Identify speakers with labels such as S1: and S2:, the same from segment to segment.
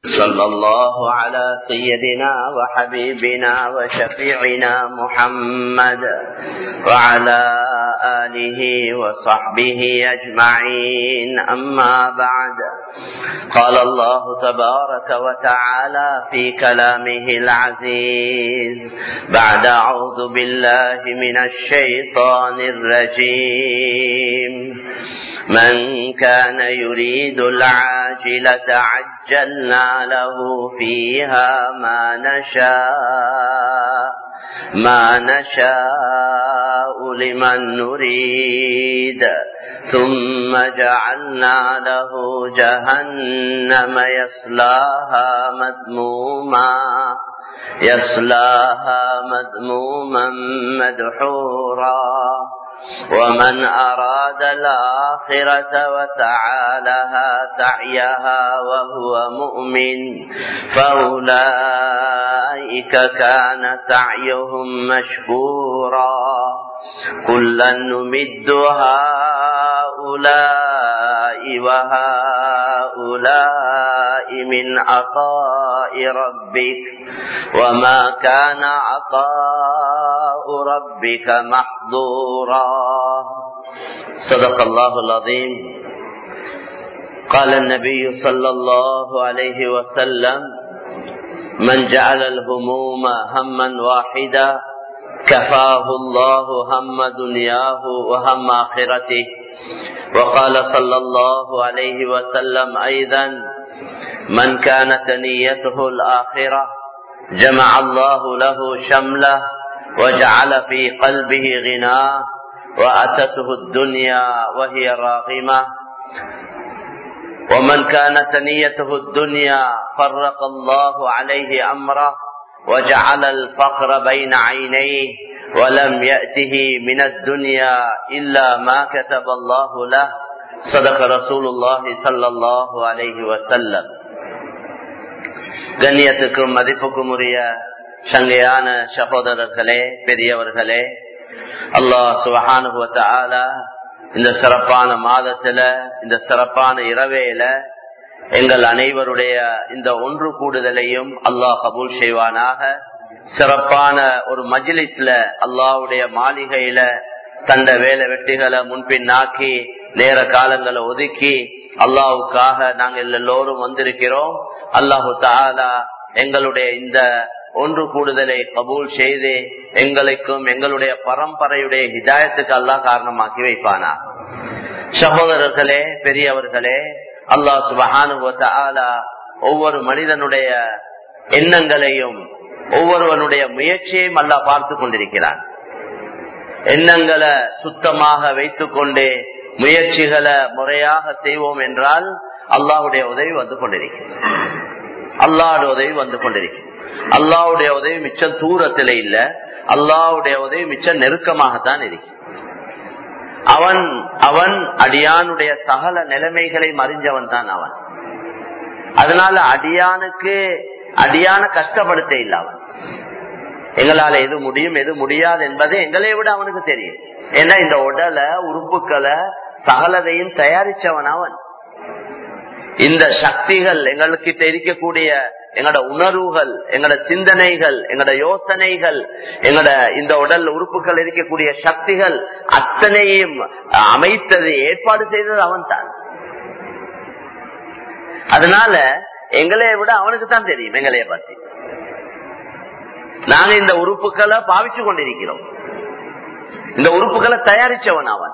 S1: صلى الله على سيدنا وحبيبنا وشفيعنا محمد وعلى آله وصحبه أجمعين أما بعد قال الله تبارك وتعالى في كلامه العزيز بعد أعوذ بالله من الشيطان الرجيم من كان يريد العاجلة عجلنا له فيها ما نشاء ما نشاء لمن نريد ثم جعلنا له جهنم يصلاها مذموما يصلاها مذموما مدحورا ومن أراد الآخرة وسعى لها سعيها وهو مؤمن فأولئك كان سعيهم مشكورا كلا نمد هؤلاء وهؤلاء من عطاء ربك وما كان عطاء ربك محظورا صدق الله العظيم قال النبي صلى الله عليه وسلم من جعل الهموم هما واحدا كفاه الله هم دنياه وهم آخرته وقال صلى الله عليه وسلم أيضا من كانت نيته الآخرة جمع الله له شمله وجعل في قلبه غناه وأتته الدنيا وهي راغمة ومن كانت نيته الدنيا فرق الله عليه أمره وجعل الفقر بين عينيه ولم يأته من الدنيا إلا ما كتب الله له صدق رسول الله صلى الله عليه وسلم கண்ணியத்துக்கும் மதிப்புக்கும் உரிய சங்கையான சகோதரர்களே பெரியவர்களே அல்லாஹ் சுபஹானுவத்த ஆலா இந்த சிறப்பான மாதத்துல இந்த சிறப்பான இரவேல எங்கள் அனைவருடைய இந்த ஒன்று கூடுதலையும் அல்லாஹ் கபூல் செய்வானாக சிறப்பான ஒரு மஜிலிஸ்ல அல்லாவுடைய மாளிகையில தந்த வேலை வெட்டிகளை முன்பின்னாக்கி நேர காலங்களை ஒதுக்கி அல்லாவுக்காக நாங்கள் எல்லோரும் வந்திருக்கிறோம் அல்லாஹு தாலா எங்களுடைய இந்த ஒன்று கூடுதலை கபூல் செய்து எங்களுக்கும் எங்களுடைய பரம்பரையுடைய ஹிதாயத்துக்கு அல்லாஹ் காரணமாக்கி வைப்பானா சகோதரர்களே பெரியவர்களே அல்லாஹ் சுபஹானுவல ஒவ்வொரு மனிதனுடைய எண்ணங்களையும் ஒவ்வொருவனுடைய முயற்சியையும் அல்லாஹ் பார்த்து கொண்டிருக்கிறான் எண்ணங்களை சுத்தமாக வைத்துக் கொண்டு முயற்சிகளை முறையாக செய்வோம் என்றால் அல்லாஹுடைய உதவி வந்து கொண்டிருக்கிறது அல்லாவுடைய உதவி வந்து கொண்டிருக்கிறது அல்லாவுடைய உதவி மிச்சம் தூரத்தில இல்ல அல்லாவுடைய உதவி மிச்சம் நெருக்கமாகத்தான் இருக்கு அவன் அவன் அடியானுடைய சகல நிலைமைகளை மறிஞ்சவன் தான் அவன் அதனால அடியானுக்கு அடியான கஷ்டப்படுத்த இல்ல அவன் எங்களால எது முடியும் எது முடியாது என்பது எங்களை விட அவனுக்கு தெரியும் ஏன்னா இந்த உடலை உறுப்புகளை சகலதையும் தயாரிச்சவன் அவன் இந்த சக்திகள் எங்களுக்கு இருக்கக்கூடிய எங்களோட உணர்வுகள் எங்களோட சிந்தனைகள் எங்களோட யோசனைகள் எங்களோட இந்த உடல் உறுப்புகள் இருக்கக்கூடிய சக்திகள் அத்தனையும் அமைத்தது ஏற்பாடு செய்தது அவன் தான் அதனால எங்களைய விட அவனுக்கு தான் தெரியும் எங்களைய பத்தி நாங்க இந்த உறுப்புகளை பாவிச்சு கொண்டிருக்கிறோம் இந்த உறுப்புகளை தயாரிச்சவன் அவன்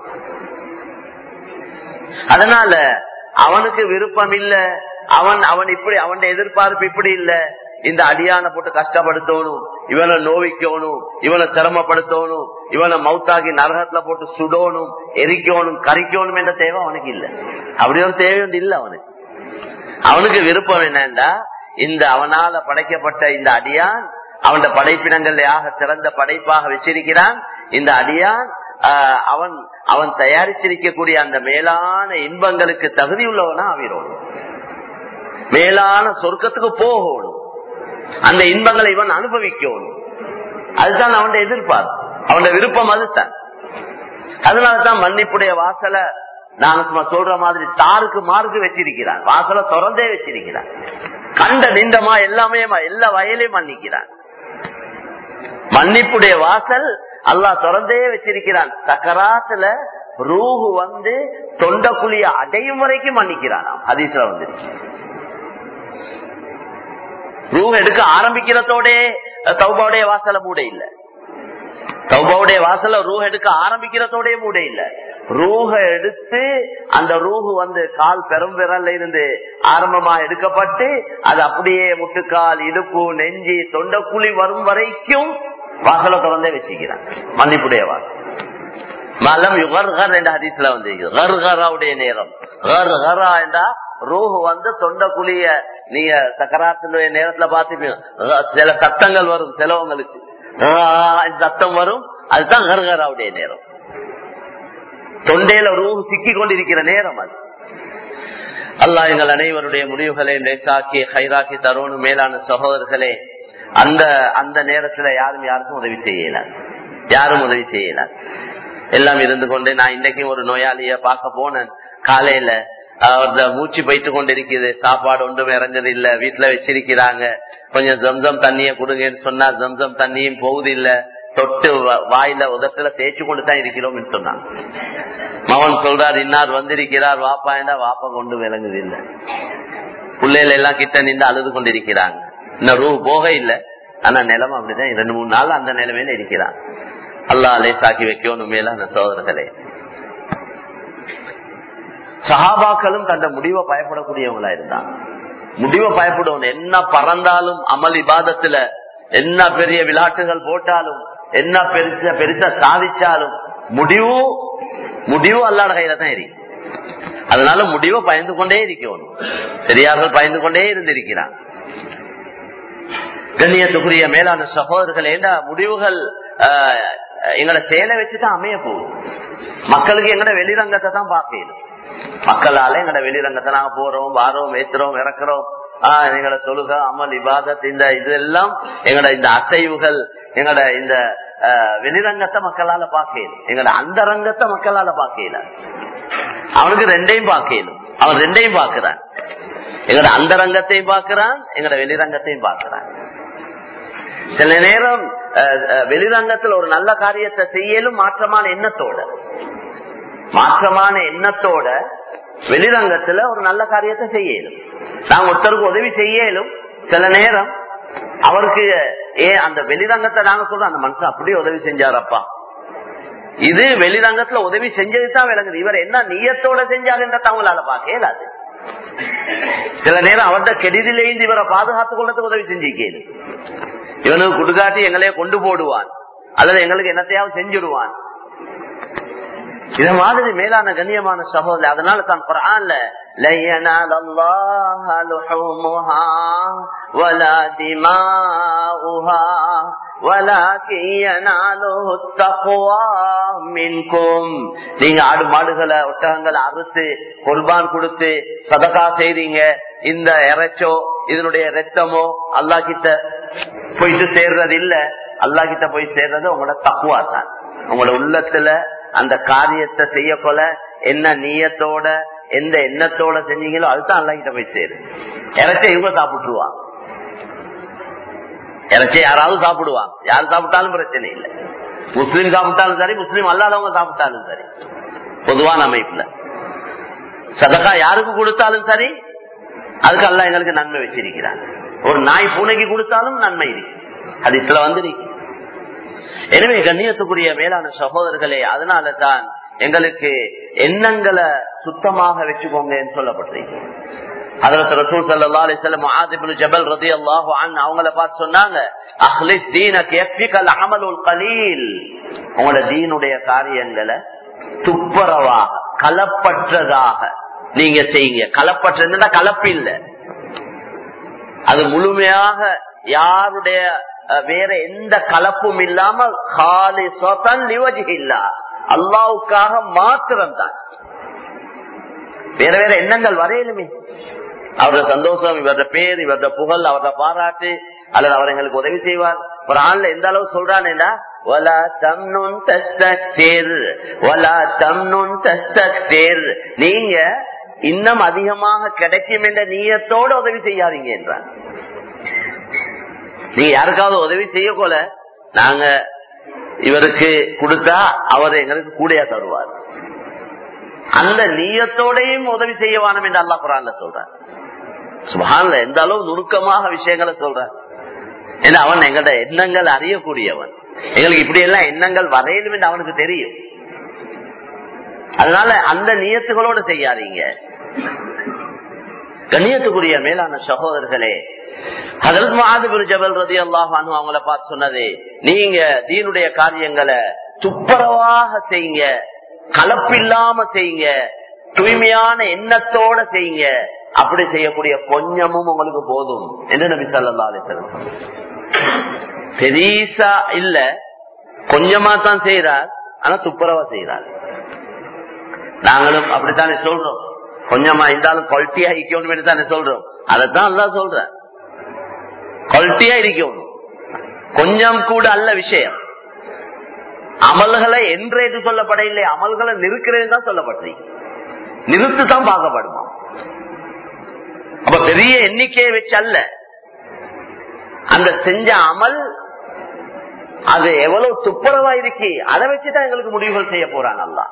S1: அதனால அவனுக்கு விருப்பம் இல்ல அவன் அவன் இப்படி அவன் எதிர்பார்ப்பு இப்படி இல்ல இந்த அடியான போட்டு கஷ்டப்படுத்தணும் இவனை நோவிக்கணும் இவனை சிரமப்படுத்தணும் இவனை மவுத்தாகி நரகத்துல போட்டு சுடணும் எரிக்கணும் கரிக்கணும் என்ற தேவை அவனுக்கு இல்ல அப்படி ஒரு தேவை ஒன்று இல்ல அவனுக்கு அவனுக்கு விருப்பம் என்னன்னா இந்த அவனால படைக்கப்பட்ட இந்த அடியான் அவன் படைப்பினங்கள் யாக சிறந்த படைப்பாக வச்சிருக்கிறான் இந்த அடியான் அவன் அவன் தயாரிச்சிருக்கக்கூடிய அந்த மேலான இன்பங்களுக்கு தகுதி உள்ளவனா ஆவிரோம் மேலான சொர்க்கத்துக்கு போகணும் அந்த இன்பங்களை இவன் அனுபவிக்கணும் அதுதான் அவன் எதிர்பார்ப்பு அவன் விருப்பம் அதுதான் அதனாலதான் மன்னிப்புடைய வாசலை நாங்க சும்மா சொல்ற மாதிரி தாருக்கு மார்க்கு வச்சிருக்கிறான் வாசல திறந்தே வச்சிருக்கிறான் கண்ட நின்றமா எல்லாமே எல்லா வயலையும் மன்னிக்கிறான் மன்னிப்புடைய வாசல் அல்லாஹ் திறந்தே வச்சிருக்கிறான் சக்கராத்துல ரூஹு வந்து தொண்டக்குழிய அடையும் வரைக்கும் மன்னிக்கிறான் ஹதீஸ்ல வந்து ரூஹ் எடுக்க ஆரம்பிக்கிறதோட தௌபாவுடைய வாசல மூட இல்ல தௌபாவுடைய வாசல ரூஹ் எடுக்க ஆரம்பிக்கிறதோட மூட இல்ல ரூஹ எடுத்து அந்த ரூஹு வந்து கால் பெரும் விரல்ல இருந்து ஆரம்பமா எடுக்கப்பட்டு அது அப்படியே முட்டுக்கால் இடுப்பு நெஞ்சி தொண்டக்குழி வரும் வரைக்கும் வாசல திறந்தே வச்சுக்கிறான் மன்னிப்புடைய வாசல் மலம் யுகர்கர் என்ற ஹதீஸ்ல வந்து கர்கராவுடைய நேரம் கர்கரா என்றா ரூஹு வந்து தொண்டக்குழிய நீங்க சக்கராத்தினுடைய நேரத்துல பாத்துப்பீங்க சில சத்தங்கள் வரும் சிலவங்களுக்கு சத்தம் வரும் அதுதான் கர்கராவுடைய நேரம் தொண்டையில ரூஹு சிக்கி கொண்டிருக்கிற நேரம் அது அல்லாஹ் எங்கள் அனைவருடைய முடிவுகளை லேசாக்கி ஹைராக்கி தருணும் மேலான சகோதரர்களே அந்த அந்த நேரத்துல யாரும் யாருக்கும் உதவி செய்யல யாரும் உதவி செய்யல எல்லாம் இருந்து கொண்டு நான் இன்னைக்கு ஒரு நோயாளிய பார்க்க போனேன் காலையில அவரது மூச்சு போயிட்டு கொண்டிருக்குது சாப்பாடு ஒன்றும் இறஞ்சது இல்ல வீட்டுல வச்சிருக்கிறாங்க கொஞ்சம் ஜம்சம் தண்ணிய கொடுங்கன்னு சொன்னா ஜம்சம் தண்ணியும் போகுது இல்ல தொட்டு வாயில உதட்டுல தேய்ச்சி கொண்டு தான் இருக்கிறோம் சொன்னான் மகன் சொல்றார் இன்னார் வந்திருக்கிறார் வாப்பா என்றா வாப்பா கொண்டு விளங்குது இல்ல பிள்ளைகள் எல்லாம் கிட்ட நின்று அழுது கொண்டிருக்கிறாங்க இன்னும் ரூ போக இல்ல ஆனா நிலைமை அப்படிதான் ரெண்டு மூணு நாள் அந்த நிலைமையில இருக்கிறான் அல்லா லேசாக்கி வைக்கணும் மேல அந்த சோதரர்களே சஹாபாக்களும் தந்த முடிவை பயப்படக்கூடியவங்களா இருந்தாங்க முடிவை பயப்படணும் என்ன பறந்தாலும் அமல் இபாதத்துல என்ன பெரிய விளையாட்டுகள் போட்டாலும் என்ன பெருச பெருசா சாதிச்சாலும் முடிவு முடிவு அல்லாட கையில தான் இருக்கு அதனால முடிவை பயந்து கொண்டே இருக்கணும் பெரியார்கள் பயந்து கொண்டே இருந்திருக்கிறான் கண்ணியத்துக்குரிய மேலான சகோதரர்கள் என்ன முடிவுகள் எங்களை செயலை வச்சுதான் அமைய போகுது மக்களுக்கு எங்கட வெளிரங்கத்தை தான் பார்க்கணும் மக்களால எங்கட வெளிரங்கத்தை நாங்க போறோம் வாரோம் ஏத்துறோம் இறக்குறோம் ஆஹ் எங்கட தொழுக அமல் இபாதத் இந்த இதெல்லாம் எங்கட இந்த அசைவுகள் எங்கட இந்த வெளிரங்கத்தை மக்களால பார்க்கணும் எங்கட அந்த ரங்கத்தை மக்களால பார்க்கல அவனுக்கு ரெண்டையும் பார்க்கணும் அவன் ரெண்டையும் பார்க்கிறான் எங்கட அந்த ரங்கத்தையும் பார்க்கிறான் எங்கட வெளிரங்கத்தையும் பார்க்கிறான் சில நேரம் வெளிரங்கத்தில் ஒரு நல்ல காரியத்தை செய்யலும் மாற்றமான எண்ணத்தோட மாற்றமான எண்ணத்தோட வெளிரங்கத்துல ஒரு நல்ல காரியத்தை செய்யலும் நாங்க ஒருத்தருக்கு உதவி செய்யலும் சில நேரம் அவருக்கு ஏன் அந்த வெளிரங்கத்தை நாங்க சொல்றோம் அந்த மனுஷன் அப்படியே உதவி செஞ்சாரப்பா இது வெளிரங்கத்துல உதவி செஞ்சதுதான் விளங்குது இவர் என்ன நீயத்தோட செஞ்சாருன்றத அவங்களால பார்க்க இயலாது சில நேரம் அவர்கிட்ட கெடுதிலேந்து இவரை பாதுகாத்துக் கொள்ளத்துக்கு உதவி செஞ்சிருக்கேன் இவனுக்கு குடுகாட்டி எங்களையே கொண்டு போடுவான் அல்லது எங்களுக்கு என்னத்தையாவது செஞ்சுடுவான் இத மாதிரி மேலான கண்ணியமான சகோதரி அதனால தான் குரான்ல நீங்க ஆடு மாடுகளை ஒட்டகங்களை அறுத்து குர்பான் கொடுத்து சதக்கா செய்றீங்க இந்த இறைச்சோ இதனுடைய ரத்தமோ அல்லா கிட்ட போயிட்டு சேர்றது இல்ல அல்லா கிட்ட போய் சேர்றது உங்களோட தக்குவா தான் உங்களோட உள்ளத்துல அந்த காரியத்தை செய்ய கொல என்ன நீயத்தோட எந்த எண்ணத்தோட செஞ்சீங்களோ அதுதான் அல்லா கிட்ட போய் சேரு இறைச்ச இவங்க சாப்பிட்டுருவாங்க இறைச்சி யாராவது சாப்பிடுவாங்க யார் சாப்பிட்டாலும் பிரச்சனை இல்லை முஸ்லீம் சாப்பிட்டாலும் சரி முஸ்லீம் அல்லாதவங்க சாப்பிட்டாலும் சரி பொதுவான அமைப்புல சதக்கா யாருக்கு கொடுத்தாலும் சரி அதுக்கு அல்ல எங்களுக்கு நன்மை வச்சிருக்கிறாங்க ஒரு நாய் பூனைக்கு கொடுத்தாலும் நன்மை இருக்கு அது இதுல வந்து எனவே கண்ணியத்துக்குரிய மேலான சகோதரர்களே அதனால தான் எங்களுக்கு எண்ணங்களை சுத்தமாக வச்சுக்கோங்கன்னு சொல்லப்பட்டிருக்கு அதற்கு ரசூல் சல்லா அலிஸ்லம் ஆதிபுல் ஜபல் ரதி அல்லாஹு அவங்கள பார்த்து சொன்னாங்க அஹ்லிஸ் தீனக்கு எஃபிகல் அமலுல் கலீல் உங்களோட தீனுடைய காரியங்களை துப்புரவாக கலப்பற்றதாக நீங்க செய்யுங்க கலப்பற்றதுன்னா கலப்பு இல்ல அது முழுமையாக யாருடைய வேற எந்த கலப்பும் இல்லாம காலி சொத்தன் இல்லா அல்லாவுக்காக மாத்திரம் தான் வேற வேற எண்ணங்கள் வரையிலுமே அவரோட சந்தோஷம் இவரது பேர் இவரது புகழ் அவரது பாராட்டு அல்லது அவர் எங்களுக்கு உதவி செய்வார் ஒரு ஆண்ல எந்த அளவு சொல்றானேடா ولا تمنن تستكثر ولا تمنن تستكثر நீங்க இன்னும் அதிகமாக கிடைக்கும் என்ற நீயத்தோடு உதவி செய்யாதீங்க என்றார் நீங்க யாருக்காவது உதவி செய்ய போல நாங்க இவருக்கு கொடுத்தா அவர் எங்களுக்கு கூடையா தருவார் அந்த நீயத்தோடையும் உதவி செய்ய வேணும் என்று அல்லா குரான்ல சொல்றார் சுபான்ல எந்த அளவு நுணுக்கமாக விஷயங்களை சொல்றார் ஏன்னா அவன் எங்கட எண்ணங்கள் அறியக்கூடியவன் எங்களுக்கு இப்படி எல்லாம் எண்ணங்கள் வரையிலும் என்று அவனுக்கு தெரியும் அதனால அந்த நியத்துகளோடு செய்யாதீங்க கண்ணியத்துக்குரிய மேலான சகோதரர்களே அதற்கு மாதிரி ஜபல் ரதி அல்லாஹ் அவங்கள பார்த்து சொன்னது நீங்க தீனுடைய காரியங்களை துப்புரவாக செய்யுங்க கலப்பில்லாம செய்யுங்க தூய்மையான எண்ணத்தோட செய்யுங்க அப்படி செய்யக்கூடிய கொஞ்சமும் உங்களுக்கு போதும் என்று நபி சொல்லா அலிசலம் பெரிசா இல்ல கொஞ்சமா தான் செய்யறார் ஆனா துப்புரவா செய்யறார் நாங்களும் அப்படித்தானே சொல்றோம் கொஞ்சமா இருந்தாலும் குவாலிட்டியா இருக்கணும் தானே சொல்றோம் அதைத்தான் அல்லா சொல்ற குவாலிட்டியா இருக்கணும் கொஞ்சம் கூட அல்ல விஷயம் அமல்களை என்றேற்று சொல்லப்பட இல்லை அமல்களை நிறுக்கிறது தான் சொல்லப்படுறீங்க நிறுத்து தான் பார்க்கப்படுமா அப்ப பெரிய எண்ணிக்கையை வச்சு அல்ல அந்த செஞ்ச அமல் அது எவ்வளவு துப்புரவா இருக்கு அதை வச்சுதான் எங்களுக்கு முடிவுகள் செய்ய போறாங்க அல்லா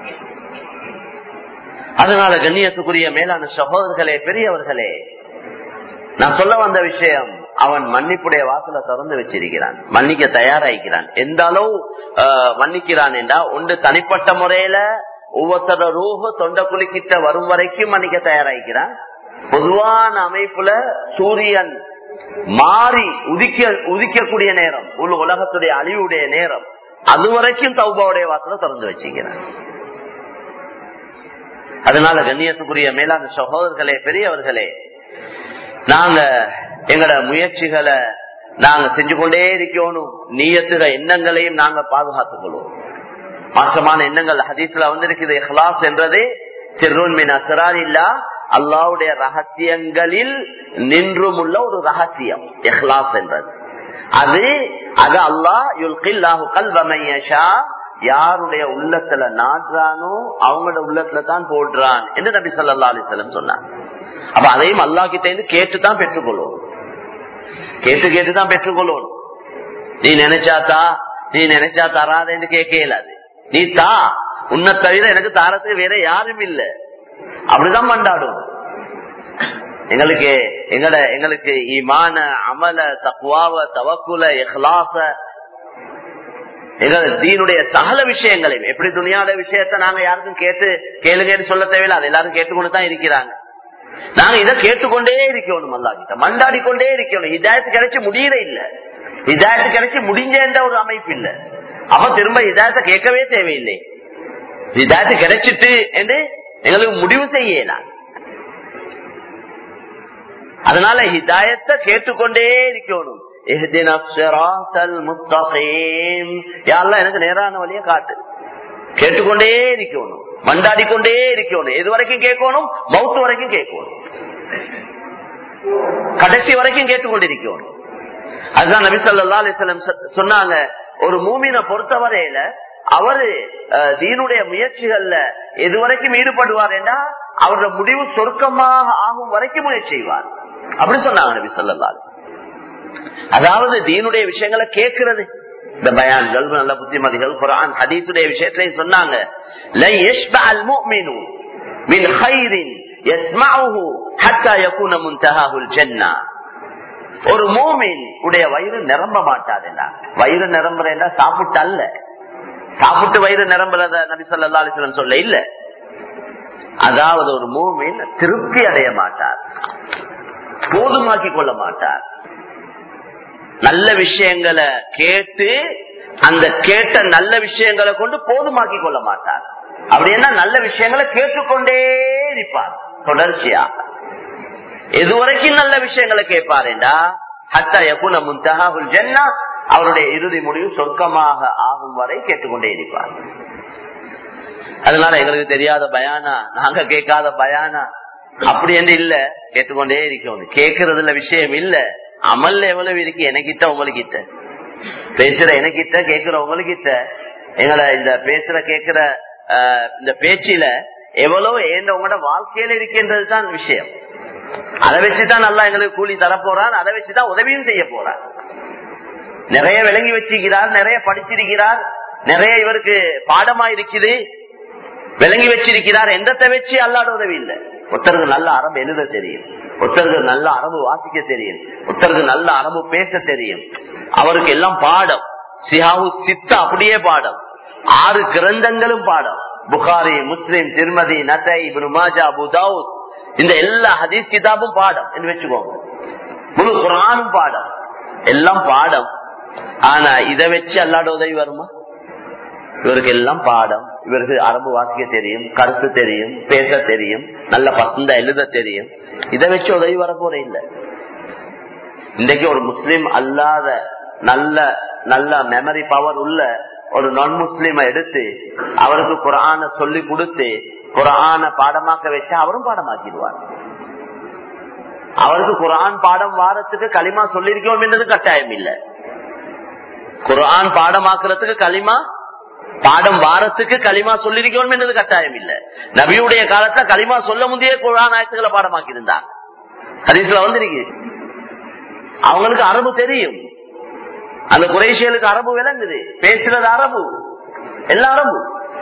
S1: அதனால கண்ணியத்துக்குரிய மேலான சகோதரர்களே பெரியவர்களே நான் சொல்ல வந்த விஷயம் அவன் மன்னிப்புடைய வாசல திறந்து வச்சிருக்கிறான் மன்னிக்க தயாராகிறான் எந்த அளவு மன்னிக்கிறான் என்றா ஒன்று தனிப்பட்ட முறையில ஒவ்வொருத்தர ரூஹ தொண்ட குளிக்கிட்ட வரும் வரைக்கும் மன்னிக்க தயாராகிறான் பொதுவான அமைப்புல சூரியன் மாறி உதிக்க உதிக்கக்கூடிய நேரம் உள்ள உலகத்துடைய அழிவுடைய நேரம் அது வரைக்கும் தௌபாவுடைய வாசல திறந்து வச்சுக்கிறான் அதனால கண்ணியத்துக்குரிய மேலான சகோதரர்களே பெரியவர்களே நாங்க எங்கட முயற்சிகளை நாங்க செஞ்சு கொண்டே இருக்கணும் நீயத்துக எண்ணங்களையும் நாங்க பாதுகாத்துக் கொள்வோம் மாற்றமான எண்ணங்கள் ஹதீஸ்ல வந்திருக்குது இஹ்லாஸ் என்றது சிறுன் மின் அசரான் இல்லா அல்லாவுடைய ரகசியங்களில் நின்றும் உள்ள ஒரு ரகசியம் இஹ்லாஸ் என்றது அது அது அல்லாஹ் யுல்கில்லாஹு கல்வமையஷா யாருடைய உள்ளத்துல நாடுறானோ அவங்களோட உள்ளத்துல தான் போடுறான் என்று நபி சொல்லா அலிசல்லம் சொன்னாங்க அப்ப அதையும் அல்லா கிட்ட இருந்து கேட்டுதான் பெற்றுக்கொள்ளும் கேட்டு கேட்டுதான் பெற்றுக்கொள்ளணும் நீ நினைச்சாத்தா நீ நினைச்சா தராதேன்னு கேட்க இயலாது நீ தா உன்னை தவிர எனக்கு தாரத்துக்கு வேற யாரும் இல்ல அப்படிதான் மண்டாடும் எங்களுக்கு எங்கட எங்களுக்கு ஈமான அமல தக்குவாவ தவக்குல எஹ்லாச எங்கள் தீனுடைய சகல விஷயங்களையும் எப்படி துணியாத விஷயத்த நாங்க யாருக்கும் கேட்டு கேளுங்கன்னு சொல்ல தேவையில்லை அது எல்லாரும் கேட்டுக்கொண்டு தான் இருக்கிறாங்க நாங்க இதை கேட்டுக்கொண்டே இருக்கணும் அல்லா கிட்ட மண்டாடி கொண்டே இருக்கணும் இதாயத்து கிடைச்சு முடியல இல்ல இதாயத்து கிடைச்சு முடிஞ்ச ஒரு அமைப்பு இல்ல அவன் திரும்ப இதாயத்தை கேட்கவே தேவையில்லை இதாயத்து கிடைச்சிட்டு என்று எங்களுக்கு முடிவு செய்யலாம் அதனால ஹிதாயத்தை கேட்டுக்கொண்டே இருக்கணும் எனக்கு நேரான வழிய காட்டு கேட்டுக்கொண்டே இருக்கணும் மண்டாடி கொண்டே இருக்கணும் எது வரைக்கும் கேட்கணும் மவுத்து வரைக்கும் கேட்கணும் கடைசி வரைக்கும் கேட்டுக்கொண்டிருக்கணும் அதுதான் நபிசல்லா அலிஸ்லம் சொன்னாங்க ஒரு மூமினை பொறுத்தவரையில அவரு தீனுடைய முயற்சிகள்ல எது வரைக்கும் ஈடுபடுவார் என்றா அவரோட முடிவு சொர்க்கமாக ஆகும் வரைக்கும் முயற்சி செய்வார் அப்படி சொன்னாங்க நபி சொல்லா அதாவது தீனுடைய விஷயங்களை கேட்கிறது இந்த பயான்கள் நல்ல புத்திமதிகள் குரான் ஹதீசுடைய விஷயத்திலையும் சொன்னாங்க ஒரு மூமின் உடைய வயிறு நிரம்ப மாட்டாதுண்டா வயிறு நிரம்புறா சாப்பிட்டு அல்ல சாப்பிட்டு வயிறு நிரம்புறத நபி சொல்லா அலிஸ்லம் சொல்ல இல்ல அதாவது ஒரு மூமின் திருப்தி அடைய மாட்டார் போதுமாக்கி கொள்ள மாட்டார் நல்ல விஷயங்களை கேட்டு அந்த கேட்ட நல்ல விஷயங்களை கொண்டு போதுமாக்கி கொள்ள மாட்டார் அப்படின்னா நல்ல விஷயங்களை கேட்டுக்கொண்டே இருப்பார் தொடர்ச்சியா எதுவரைக்கும் நல்ல விஷயங்களை கேட்பாருண்டா ஹத்தா யகுன முந்தஹாகுல் ஜன்னா அவருடைய இறுதி முடிவு சொர்க்கமாக ஆகும் வரை கேட்டுக்கொண்டே இருப்பார் அதனால எங்களுக்கு தெரியாத பயானா நாங்க கேட்காத பயானா அப்படி என்று இல்ல கேட்டுக்கொண்டே இருக்கணும் கேட்கறதுல விஷயம் இல்ல அமல்ல எவ்வளவு இருக்கு எனக்கிட்ட உங்களுக்கிட்ட பேசுற எனக்கிட்ட கேக்குறவங்களுக்கிட்ட எங்களை இந்த பேசுற கேக்குற ஆஹ், இந்த பேச்சில எவ்வளவு ஏந்த உங்களோட வாழ்க்கையில இருக்கின்றது தான் விஷயம் அதை வச்சுதான் நல்லா எங்களுக்கு கூலி தரப்போறான் அதை வச்சுதான் உதவியும் செய்ய போறான் நிறைய விளங்கி வச்சிருக்கிறார் நிறைய படிச்சிருக்கிறார் நிறைய இவருக்கு பாடமா இருக்குது விளங்கி வச்சிருக்கிறார் எந்தத்தை வச்சு அல்லாட உதவி இல்லை ஒருத்தருக்கு நல்ல அரபு எழுத தெரியும் ஒருத்தருக்கு நல்ல அரபு வாசிக்க தெரியும் ஒருத்தருக்கு நல்ல அரபு பேச தெரியும் அவருக்கு எல்லாம் பாடம் சிஹாவு சித்த அப்படியே பாடம் ஆறு கிரந்தங்களும் பாடம் புகாரி முஸ்லிம் திருமதி நசை இப்னு மாஜா அபு தாவூத் இந்த எல்லா ஹதீஸ் கிதாபும் பாடம் என்று வச்சுக்கோங்க முழு குரானும் பாடம் எல்லாம் பாடம் ஆனா இதை வச்சு அல்லாட உதவி வருமா இவருக்கு எல்லாம் பாடம் இவருக்கு அரபு வாசிக்க தெரியும் கருத்து தெரியும் பேச தெரியும் நல்ல பசந்த எழுத தெரியும் இதை வச்சு உதவி வரப்போற இல்ல இன்றைக்கு ஒரு முஸ்லிம் அல்லாத நல்ல நல்ல மெமரி பவர் உள்ள ஒரு நான் முஸ்லிம எடுத்து அவருக்கு குரான சொல்லி கொடுத்து குரான பாடமாக்க வச்சா அவரும் பாடமாக்கிடுவார் அவருக்கு குரான் பாடம் வாரத்துக்கு களிமா சொல்லிருக்கோம் என்றது கட்டாயம் இல்ல குரான் பாடமாக்குறதுக்கு களிமா பாடம் வாரத்துக்கு களிமா சொல்லிருக்கணும் என்றது கட்டாயம் இல்ல நபியுடைய காலத்துல களிமா சொல்ல முந்தைய குரான் ஆயத்துக்களை பாடமாக்கி இருந்தாங்க ஹதீஸ்ல வந்திருக்கு அவங்களுக்கு அரபு தெரியும் அந்த குறைசியலுக்கு அரபு விளங்குது பேசுறது அரபு எல்லா அரபு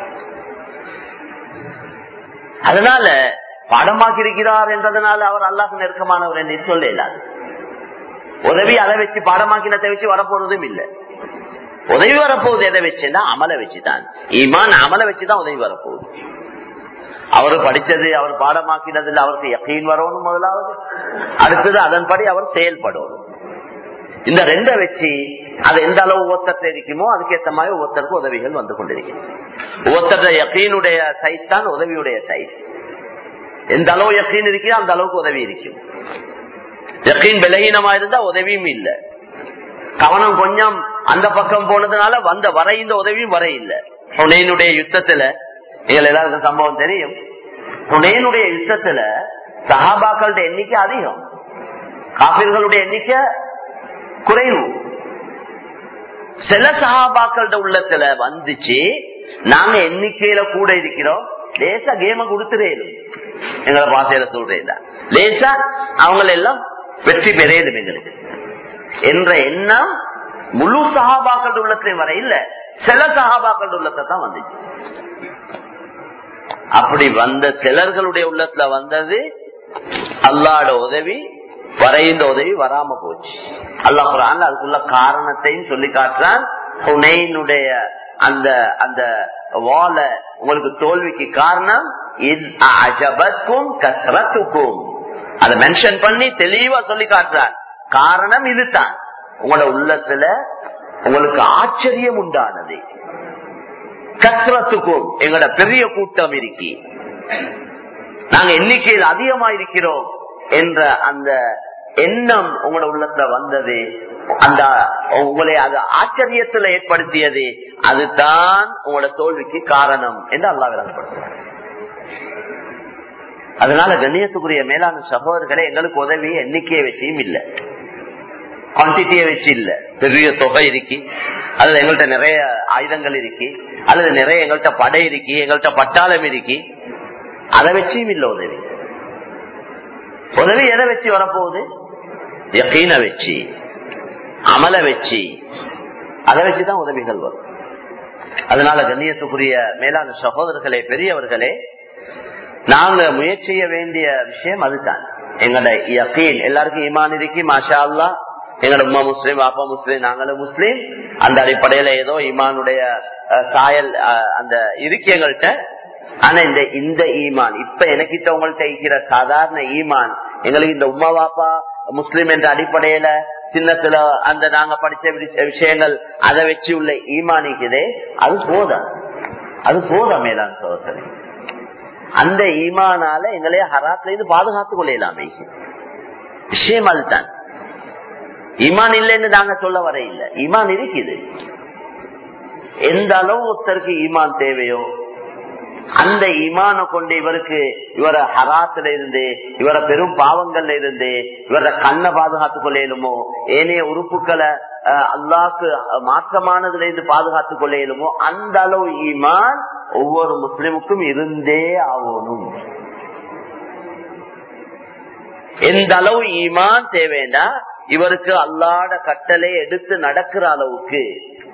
S1: அதனால பாடமாக்கி இருக்கிறார் என்றதுனால அவர் அல்லாஹ் நெருக்கமானவர் என்று சொல்ல இல்லாது உதவி அதை வச்சு பாடமாக்கினத்தை வச்சு வரப்போறதும் இல்லை உதவி வரப்போகுது எதை வச்சுன்னா அமலை வச்சுதான் ஈமான் அமலை வச்சுதான் உதவி வரப்போகுது அவரு படிச்சது அவர் பாடமாக்கினதுல அவருக்கு யக்கீன் வரணும் முதலாவது அடுத்தது அதன்படி அவர் செயல்படணும் இந்த ரெண்டை வச்சு அது எந்த அளவு ஒவ்வொருத்தர் இருக்குமோ அதுக்கேற்ற மாதிரி ஒவ்வொருத்தருக்கும் உதவிகள் வந்து கொண்டிருக்கும் ஒவ்வொருத்தர யக்கீனுடைய சைட் தான் உதவியுடைய சைட் எந்த அளவு யக்கீன் இருக்கோ அந்த அளவுக்கு உதவி இருக்கும் யக்கீன் விலகீனமா இருந்தா உதவியும் இல்லை கவனம் கொஞ்சம் அந்த பக்கம் போனதுனால வந்த வர இந்த உதவியும் வர இல்லை புனேனுடைய யுத்தத்துல எங்களுக்கு எல்லாருக்கும் சம்பவம் தெரியும் புனேனுடைய யுத்தத்துல சஹாபாக்களோட எண்ணிக்கை அதிகம் காபிர்களுடைய எண்ணிக்கை குறைவு சில சஹாபாக்களோட உள்ளத்துல வந்துச்சு நாங்க எண்ணிக்கையில கூட இருக்கிறோம் லேசா கேம கொடுத்துறேன் எங்களை பாசையில சொல்றேன் லேசா அவங்கள எல்லாம் வெற்றி பெறையலும் எங்களுக்கு என்ற எண்ணம் முழு சகாபாக்கள் உள்ளத்திலையும் வர இல்ல சில சகாபாக்கள் உள்ளத்தை தான் வந்துச்சு அப்படி வந்த சிலர்களுடைய உள்ளத்துல வந்தது அல்லாட உதவி வரைந்த உதவி வராம போச்சு அல்லா குரான் அதுக்குள்ள காரணத்தையும் சொல்லி காட்டுறான் புனையினுடைய அந்த அந்த வாழ உங்களுக்கு தோல்விக்கு காரணம் அஜபத்துக்கும் கசரத்துக்கும் அதை மென்ஷன் பண்ணி தெளிவா சொல்லி காட்டுறான் காரணம் இதுதான் உங்களோட உள்ளத்துல உங்களுக்கு ஆச்சரியம் உண்டானது கத்திரத்துக்கும் எங்களோட பெரிய கூட்டம் இருக்கி நாங்க எண்ணிக்கையில் அதிகமா இருக்கிறோம் என்ற அந்த எண்ணம் உங்களோட உள்ளத்துல வந்தது அந்த உங்களை அது ஆச்சரியத்துல ஏற்படுத்தியது அதுதான் உங்களோட தோல்விக்கு காரணம் என்று அல்லா விளங்கப்படுத்துறாங்க அதனால கண்ணியத்துக்குரிய மேலான சகோதரர்களை எங்களுக்கு உதவி எண்ணிக்கையை வச்சியும் இல்லை குவான்டிட்டியை வச்சு இல்ல பெரிய தொகை இருக்கு அல்லது எங்கள்கிட்ட நிறைய ஆயுதங்கள் இருக்கு அல்லது நிறைய எங்கள்கிட்ட படை இருக்கு எங்கள்கிட்ட பட்டாளம் இருக்கு அதை வச்சும் இல்ல உதவி உதவி எதை வச்சு வரப்போகுது யக்கீன வச்சு அமல வச்சு அதை வச்சுதான் உதவிகள் வரும் அதனால கண்ணியத்துக்குரிய மேலான சகோதரர்களே பெரியவர்களே நாங்க முயற்சி செய்ய வேண்டிய விஷயம் அதுதான் எங்களோட யக்கீன் எல்லாருக்கும் ஈமான் இருக்கு மாஷா அல்லா எங்களோட உமா முஸ்லீம் அப்பா முஸ்லீம் நாங்களும் முஸ்லீம் அந்த அடிப்படையில ஏதோ ஈமானுடைய சாயல் அந்த இருக்கு எங்கள்கிட்ட ஆனா இந்த இந்த ஈமான் இப்ப எனக்கிட்ட உங்கள்கிட்ட இருக்கிற சாதாரண ஈமான் எங்களுக்கு இந்த உமா பாப்பா முஸ்லீம் என்ற அடிப்படையில சின்னத்துல அந்த நாங்க படிச்ச விஷயங்கள் அதை வச்சு உள்ள ஈமானிக்குதே அது போதாது அது போதா மேலான் சோதனை அந்த ஈமானால எங்களைய ஹராத்துல இருந்து பாதுகாத்துக் கொள்ளலாமே விஷயம் அதுதான் ஈமான் இல்லைன்னு நாங்க சொல்ல வர இல்ல ஈமான் இருக்குது எந்த அளவு ஒருத்தருக்கு ஈமான் தேவையோ அந்த ஈமான கொண்டு இவருக்கு இவர ஹராத்துல இருந்து இவர பெரும் பாவங்கள்ல இருந்து இவர கண்ணை பாதுகாத்துக் கொள்ளலுமோ ஏனைய உறுப்புகளை அல்லாக்கு மாற்றமானதுல இருந்து பாதுகாத்துக் கொள்ள இயலுமோ அந்த அளவு ஈமான் ஒவ்வொரு முஸ்லிமுக்கும் இருந்தே ஆகணும் எந்த அளவு ஈமான் தேவைன்னா இவருக்கு அல்லாட கட்டளை எடுத்து நடக்கிற அளவுக்கு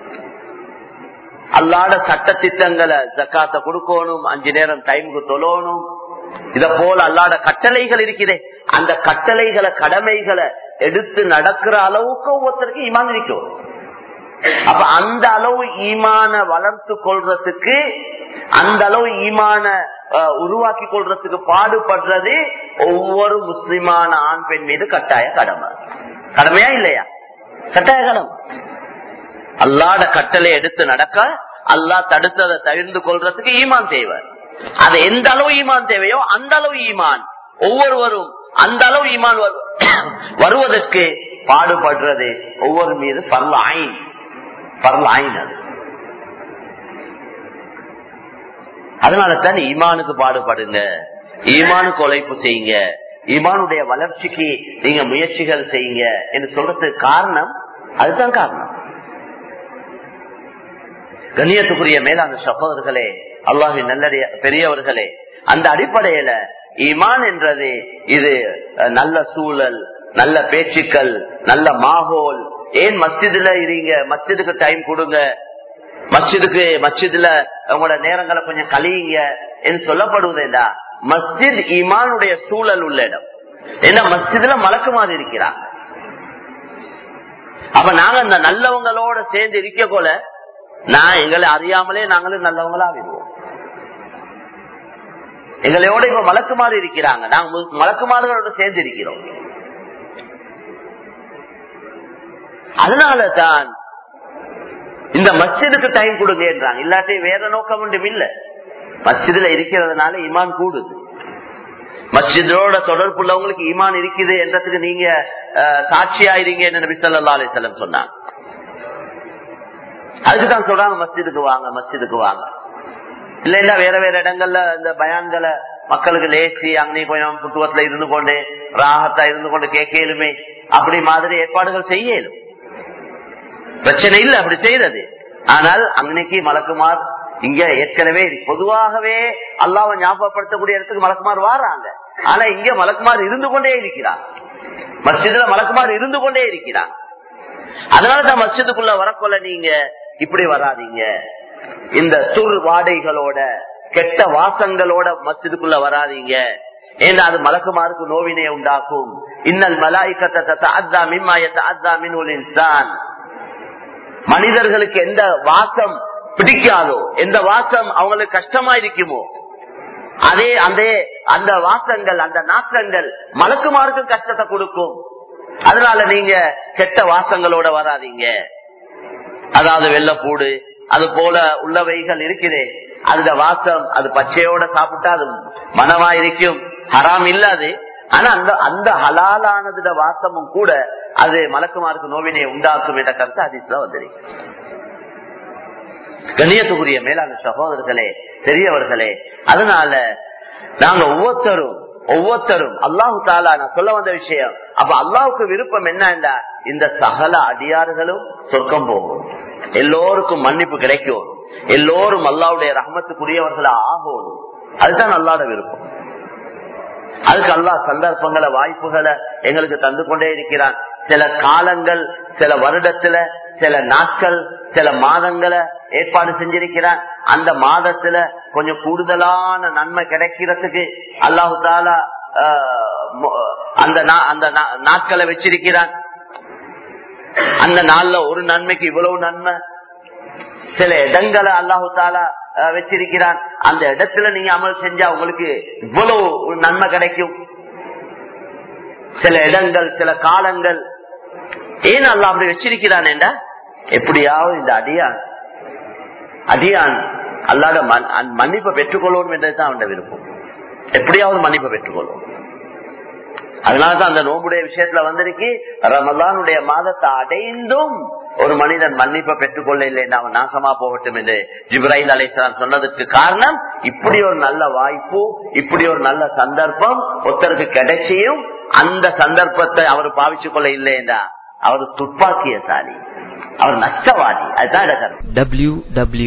S1: அல்லாட சட்ட திட்டங்களை ஜக்காத்த கொடுக்கணும் அஞ்சு நேரம் டைமுக்கு தொழணும் இத போல அல்லாட கட்டளைகள் இருக்கிறே அந்த கட்டளைகளை கடமைகளை எடுத்து நடக்கிற அளவுக்கு ஒவ்வொருத்தருக்கு ஈமான் இருக்கும் அப்ப அந்த அளவு ஈமான வளர்த்து கொள்றதுக்கு அந்த அளவு ஈமான உருவாக்கி கொள்றதுக்கு பாடுபடுறது ஒவ்வொரு முஸ்லிமான ஆண் பெண் மீது கட்டாய கடமை கடமையா இல்லையா கட்டாய கடமை அல்லாட கட்டளை எடுத்து நடக்க அல்லாஹ் தடுத்ததை தவிர்த்து கொள்றதுக்கு ஈமான் தேவை அது எந்த அளவு ஈமான் தேவையோ அந்த அளவு ஈமான் ஒவ்வொருவரும் அந்த அளவு ஈமான் வருவதற்கு பாடுபடுறது ஒவ்வொரு மீது பரல ஆயின் பரல ஆயின் அது அதனால தான் ஈமானுக்கு பாடுபடுங்க ஈமானுக்கு உழைப்பு செய்யுங்க ஈமானுடைய வளர்ச்சிக்கு நீங்க முயற்சிகள் செய்யுங்க என்று சொல்றதுக்கு காரணம் அதுதான் காரணம் கண்ணியத்துக்குரிய மேலான சகோதரர்களே அல்லாஹின் நல்ல பெரியவர்களே அந்த அடிப்படையில ஈமான் என்றது இது நல்ல சூழல் நல்ல பேச்சுக்கள் நல்ல மாகோல் ஏன் மஸ்ஜிதுல இருங்க மஸ்ஜிதுக்கு டைம் கொடுங்க மஸ்ஜிதுக்கு மஸ்ஜிதுல உங்களோட நேரங்களை கொஞ்சம் கழியுங்க என்று சொல்லப்படுவதேடா மஸ்ஜித் ஈமானுடைய சூழல் உள்ள இடம் ஏன்னா மஸ்ஜிதுல மலக்கு மாதிரி இருக்கிறாங்க அப்ப நாங்க அந்த நல்லவங்களோட சேர்ந்து இருக்க போல நான் எங்களை அறியாமலே நாங்களும் நல்லவங்களா விடுவோம் எங்களோட இப்ப மலக்குமாறு இருக்கிறாங்க நாங்க மலக்குமாறுகளோட சேர்ந்து இருக்கிறோம் அதனால தான் இந்த மஸ்ஜிதுக்கு டைம் கொடுங்க என்றாங்க இல்லாட்டி வேற நோக்கம் ஒன்றும் இல்ல மஸ்ஜிதுல இருக்கிறதுனால ஈமான் கூடுது மஸ்ஜிதோட தொடர்புள்ளவங்களுக்கு ஈமான் இருக்குது என்றதுக்கு நீங்க சாட்சியாயிருங்க என்று நபி சொல்லா அலிசல்லம் சொன்னாங்க அதுக்குதான் சொல்றாங்க மஸ்ஜிதுக்கு வாங்க மஸ்ஜிதுக்கு வாங்க இல்ல இல்ல வேற வேற இடங்கள்ல இந்த பயான்களை மக்களுக்கு லேசி அங்கே கொஞ்சம் புத்துவத்துல இருந்து கொண்டு ராகத்தா இருந்து கொண்டு கேட்கலுமே அப்படி மாதிரி ஏற்பாடுகள் செய்யலும் பிரச்சனை இல்லை அப்படி செய்யறது ஆனால் அன்னைக்கு மலக்குமார் இங்க ஏற்கனவே பொதுவாகவே அல்லாவை ஞாபகப்படுத்தக்கூடிய இடத்துக்கு மலக்குமார் வாராங்க ஆனா இங்க மலக்குமார் இருந்து கொண்டே இருக்கிறார் மஸ்ஜிதுல மலக்குமார் இருந்து கொண்டே இருக்கிறார் அதனாலதான் மஸ்ஜிதுக்குள்ள வரக்கொள்ள நீங்க இப்படி வராதீங்க இந்த துர் வாடைகளோட கெட்ட வாசங்களோட மஸ்ஜிதுக்குள்ள வராதீங்க ஏன்னா அது மலக்குமாருக்கு நோவினை உண்டாக்கும் இன்னல் மலாய்க்கத்தை இன்சான் மனிதர்களுக்கு எந்த வாசம் பிடிக்காதோ எந்த வாசம் அவங்களுக்கு கஷ்டமா இருக்குமோ அதே அந்த அந்த வாசங்கள் அந்த நாற்றங்கள் மலக்குமாருக்கும் கஷ்டத்தை கொடுக்கும் அதனால நீங்க கெட்ட வாசங்களோட வராதீங்க அதாவது வெள்ளப்பூடு அது போல உள்ளவைகள் இருக்குது அந்த வாசம் அது பச்சையோட சாப்பிட்டா அது மனமா இருக்கும் ஹராம் இல்லாது ஆனா அந்த அந்த ஹலாலானது வாசமும் கூட அது மலக்குமாருக்கு நோவினை உண்டாக்கும் என்ற கருத்து அதிசல வந்திருக்கு கண்ணியத்துக்குரிய மேலான சகோதரர்களே பெரியவர்களே அதனால நாங்க ஒவ்வொருத்தரும் ஒவ்வொருத்தரும் அல்லாஹு தாலா நான் சொல்ல வந்த விஷயம் அப்ப அல்லாவுக்கு விருப்பம் என்னண்டா இந்த சகல அடியார்களும் சொர்க்கம் போகும் எல்லோருக்கும் மன்னிப்பு கிடைக்கும் எல்லோரும் அல்லாவுடைய ரஹமத்துக்குரியவர்களா ஆகணும் அதுதான் அல்லாட விருப்பம் அதுக்கு அல்லா சந்தர்ப்பங்களை வாய்ப்புகளை எங்களுக்கு தந்து கொண்டே இருக்கிறான் சில காலங்கள் சில வருடத்துல சில நாட்கள் சில மாதங்களை ஏற்பாடு செஞ்சிருக்கிறான் அந்த மாதத்துல கொஞ்சம் கூடுதலான நன்மை கிடைக்கிறதுக்கு அல்லாஹு தாலா அந்த அந்த நாட்களை வச்சிருக்கிறான் அந்த நாள்ல ஒரு நன்மைக்கு இவ்வளவு நன்மை சில இடங்களை அல்லாஹு தாலா வச்சிருக்கிறான் அந்த இடத்துல நீங்க அமல் செஞ்சா உங்களுக்கு இவ்வளவு நன்மை கிடைக்கும் சில இடங்கள் சில காலங்கள் ஏன் அல்ல அப்படி வச்சிருக்கிறான் என்றா எப்படியாவது இந்த அடியான் அடியான் அல்லாத மன்னிப்பை பெற்றுக்கொள்ளணும் என்றதுதான் அவன் விருப்பம் எப்படியாவது மன்னிப்பை பெற்றுக்கொள்ளும் அதனாலதான் அந்த நோம்புடைய விஷயத்துல வந்திருக்கு ரமலானுடைய மாதத்தை அடைந்தும் ஒரு மனிதன் மன்னிப்பை பெற்றுக்கொள்ள இல்லை அவன் நாசமா போகட்டும் என்று ஜிப்ராஹிம் அலிஸ்லாம் சொன்னதுக்கு காரணம் இப்படி ஒரு நல்ல வாய்ப்பு இப்படி ஒரு நல்ல சந்தர்ப்பம் ஒருத்தருக்கு கிடைச்சியும் அந்த சந்தர்ப்பத்தை அவர் பாவிச்சு கொள்ள இல்லையா அவர் துப்பாக்கியசாலி அவர் நஷ்டவாதி அதுதான் இடக்கர்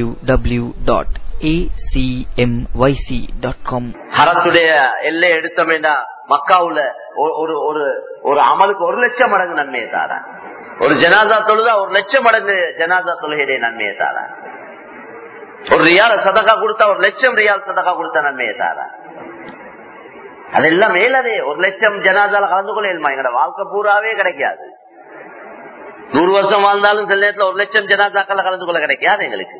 S2: www.acmyc.com
S1: ஹரத்துடைய எல்லை எடுத்தோமேடா மக்காவுல ஒ- ஒரு ஒரு ஒரு அமலுக்கு ஒரு லட்சம் மடங்கு நன்மையை தாரான் ஒரு ஜனாதா தொழுதா ஒரு லட்சம் மடங்கு ஜனாதா தொழுகையுடைய நன்மையை தாரான் ஒரு ரியால் சதக்கா கொடுத்தா ஒரு லட்சம் ரியால் சதக்கா கொடுத்த நன்மையை தாரான் அதெல்லாம் மேலதே ஒரு லட்சம் ஜனாதால கலந்து கொள்ள இயலுமா எங்களோட வாழ்க்கை பூராவே கிடைக்காது நூறு வருஷம் வாழ்ந்தாலும் சில நேரத்துல ஒரு லட்சம் ஜனாதாக்கள் கலந்து கொள்ள கிடைக்காது எங்களுக்கு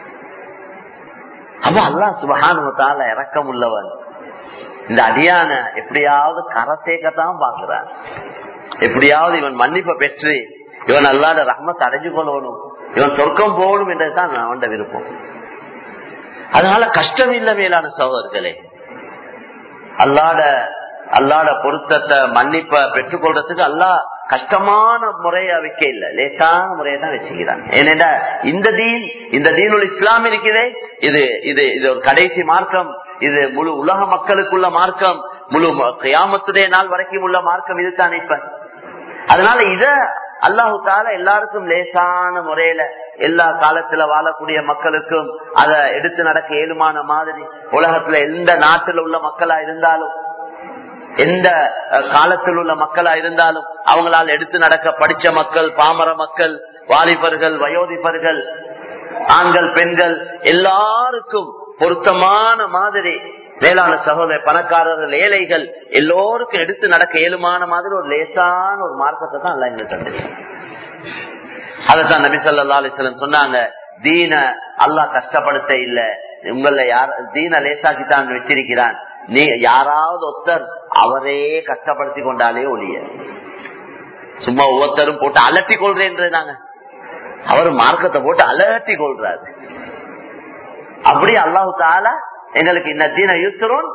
S1: அப்ப அல்லா சுபகானுவத்தால இறக்கம் உள்ளவன் இந்த அடியான எப்படியாவது கரை சேர்க்கத்தான் பாக்குறான் எப்படியாவது இவன் மன்னிப்பை பெற்று இவன் அல்லாத ரஹ்மத்தை அடைஞ்சு கொள்ளணும் இவன் சொர்க்கம் போகணும் என்றதுதான் அவன் விருப்பம் அதனால கஷ்டம் இல்ல மேலான சகோதரர்களே அல்லாட அல்லாட பொருத்தத்தை மன்னிப்ப பெற்றுக்கொள்றதுக்கு அல்லா கஷ்டமான முறைய வைக்க இல்ல லேசான முறையை தான் வச்சுக்கிறான் ஏனென்றா இந்த தீன் இந்த தீனுல் இஸ்லாம் இருக்குதே இது இது இது ஒரு கடைசி மார்க்கம் இது முழு உலக மக்களுக்குள்ள மார்க்கம் முழு கியாமத்துடைய நாள் வரைக்கும் உள்ள மார்க்கம் இதுதான் இப்ப அதனால இத அல்லாஹு தால எல்லாருக்கும் லேசான முறையில எல்லா காலத்துல வாழக்கூடிய மக்களுக்கும் அத எடுத்து நடக்க ஏழுமான மாதிரி உலகத்துல எந்த நாட்டில் உள்ள மக்களா இருந்தாலும் எந்த அஹ், காலத்தில் உள்ள மக்களா இருந்தாலும் அவங்களால் எடுத்து நடக்க படிச்ச மக்கள் பாமர மக்கள் வாலிபர்கள் வயோதிபர்கள் ஆண்கள் பெண்கள் எல்லாருக்கும் பொருத்தமான மாதிரி வேளாண் சகோதர பணக்காரர்கள் ஏழைகள் எல்லோருக்கும் எடுத்து நடக்க இயலுமான மாதிரி ஒரு லேசான ஒரு மார்க்கத்தை தான் அல்ல எங்களுக்கு தந்திருக்காங்க அதைத்தான் நபி சொல்லா அலிஸ்லம் சொன்னாங்க தீன அல்லாஹ் கஷ்டப்படுத்த இல்ல உங்கள யார் தீன லேசாக்கித்தான் வச்சிருக்கிறான் நீ யாராவது ஒருத்தர் அவரே கஷ்டப்படுத்தி கொண்டாலே ஒழிய சும்மா ஒவ்வொருத்தரும் போட்டு அலட்டி கொள்றேன்றாங்க அவர் மார்க்கத்தை போட்டு அலட்டி கொள்றாரு அப்படி அல்லாஹு தாலா எங்களுக்கு இந்த தீன யூசுரோன்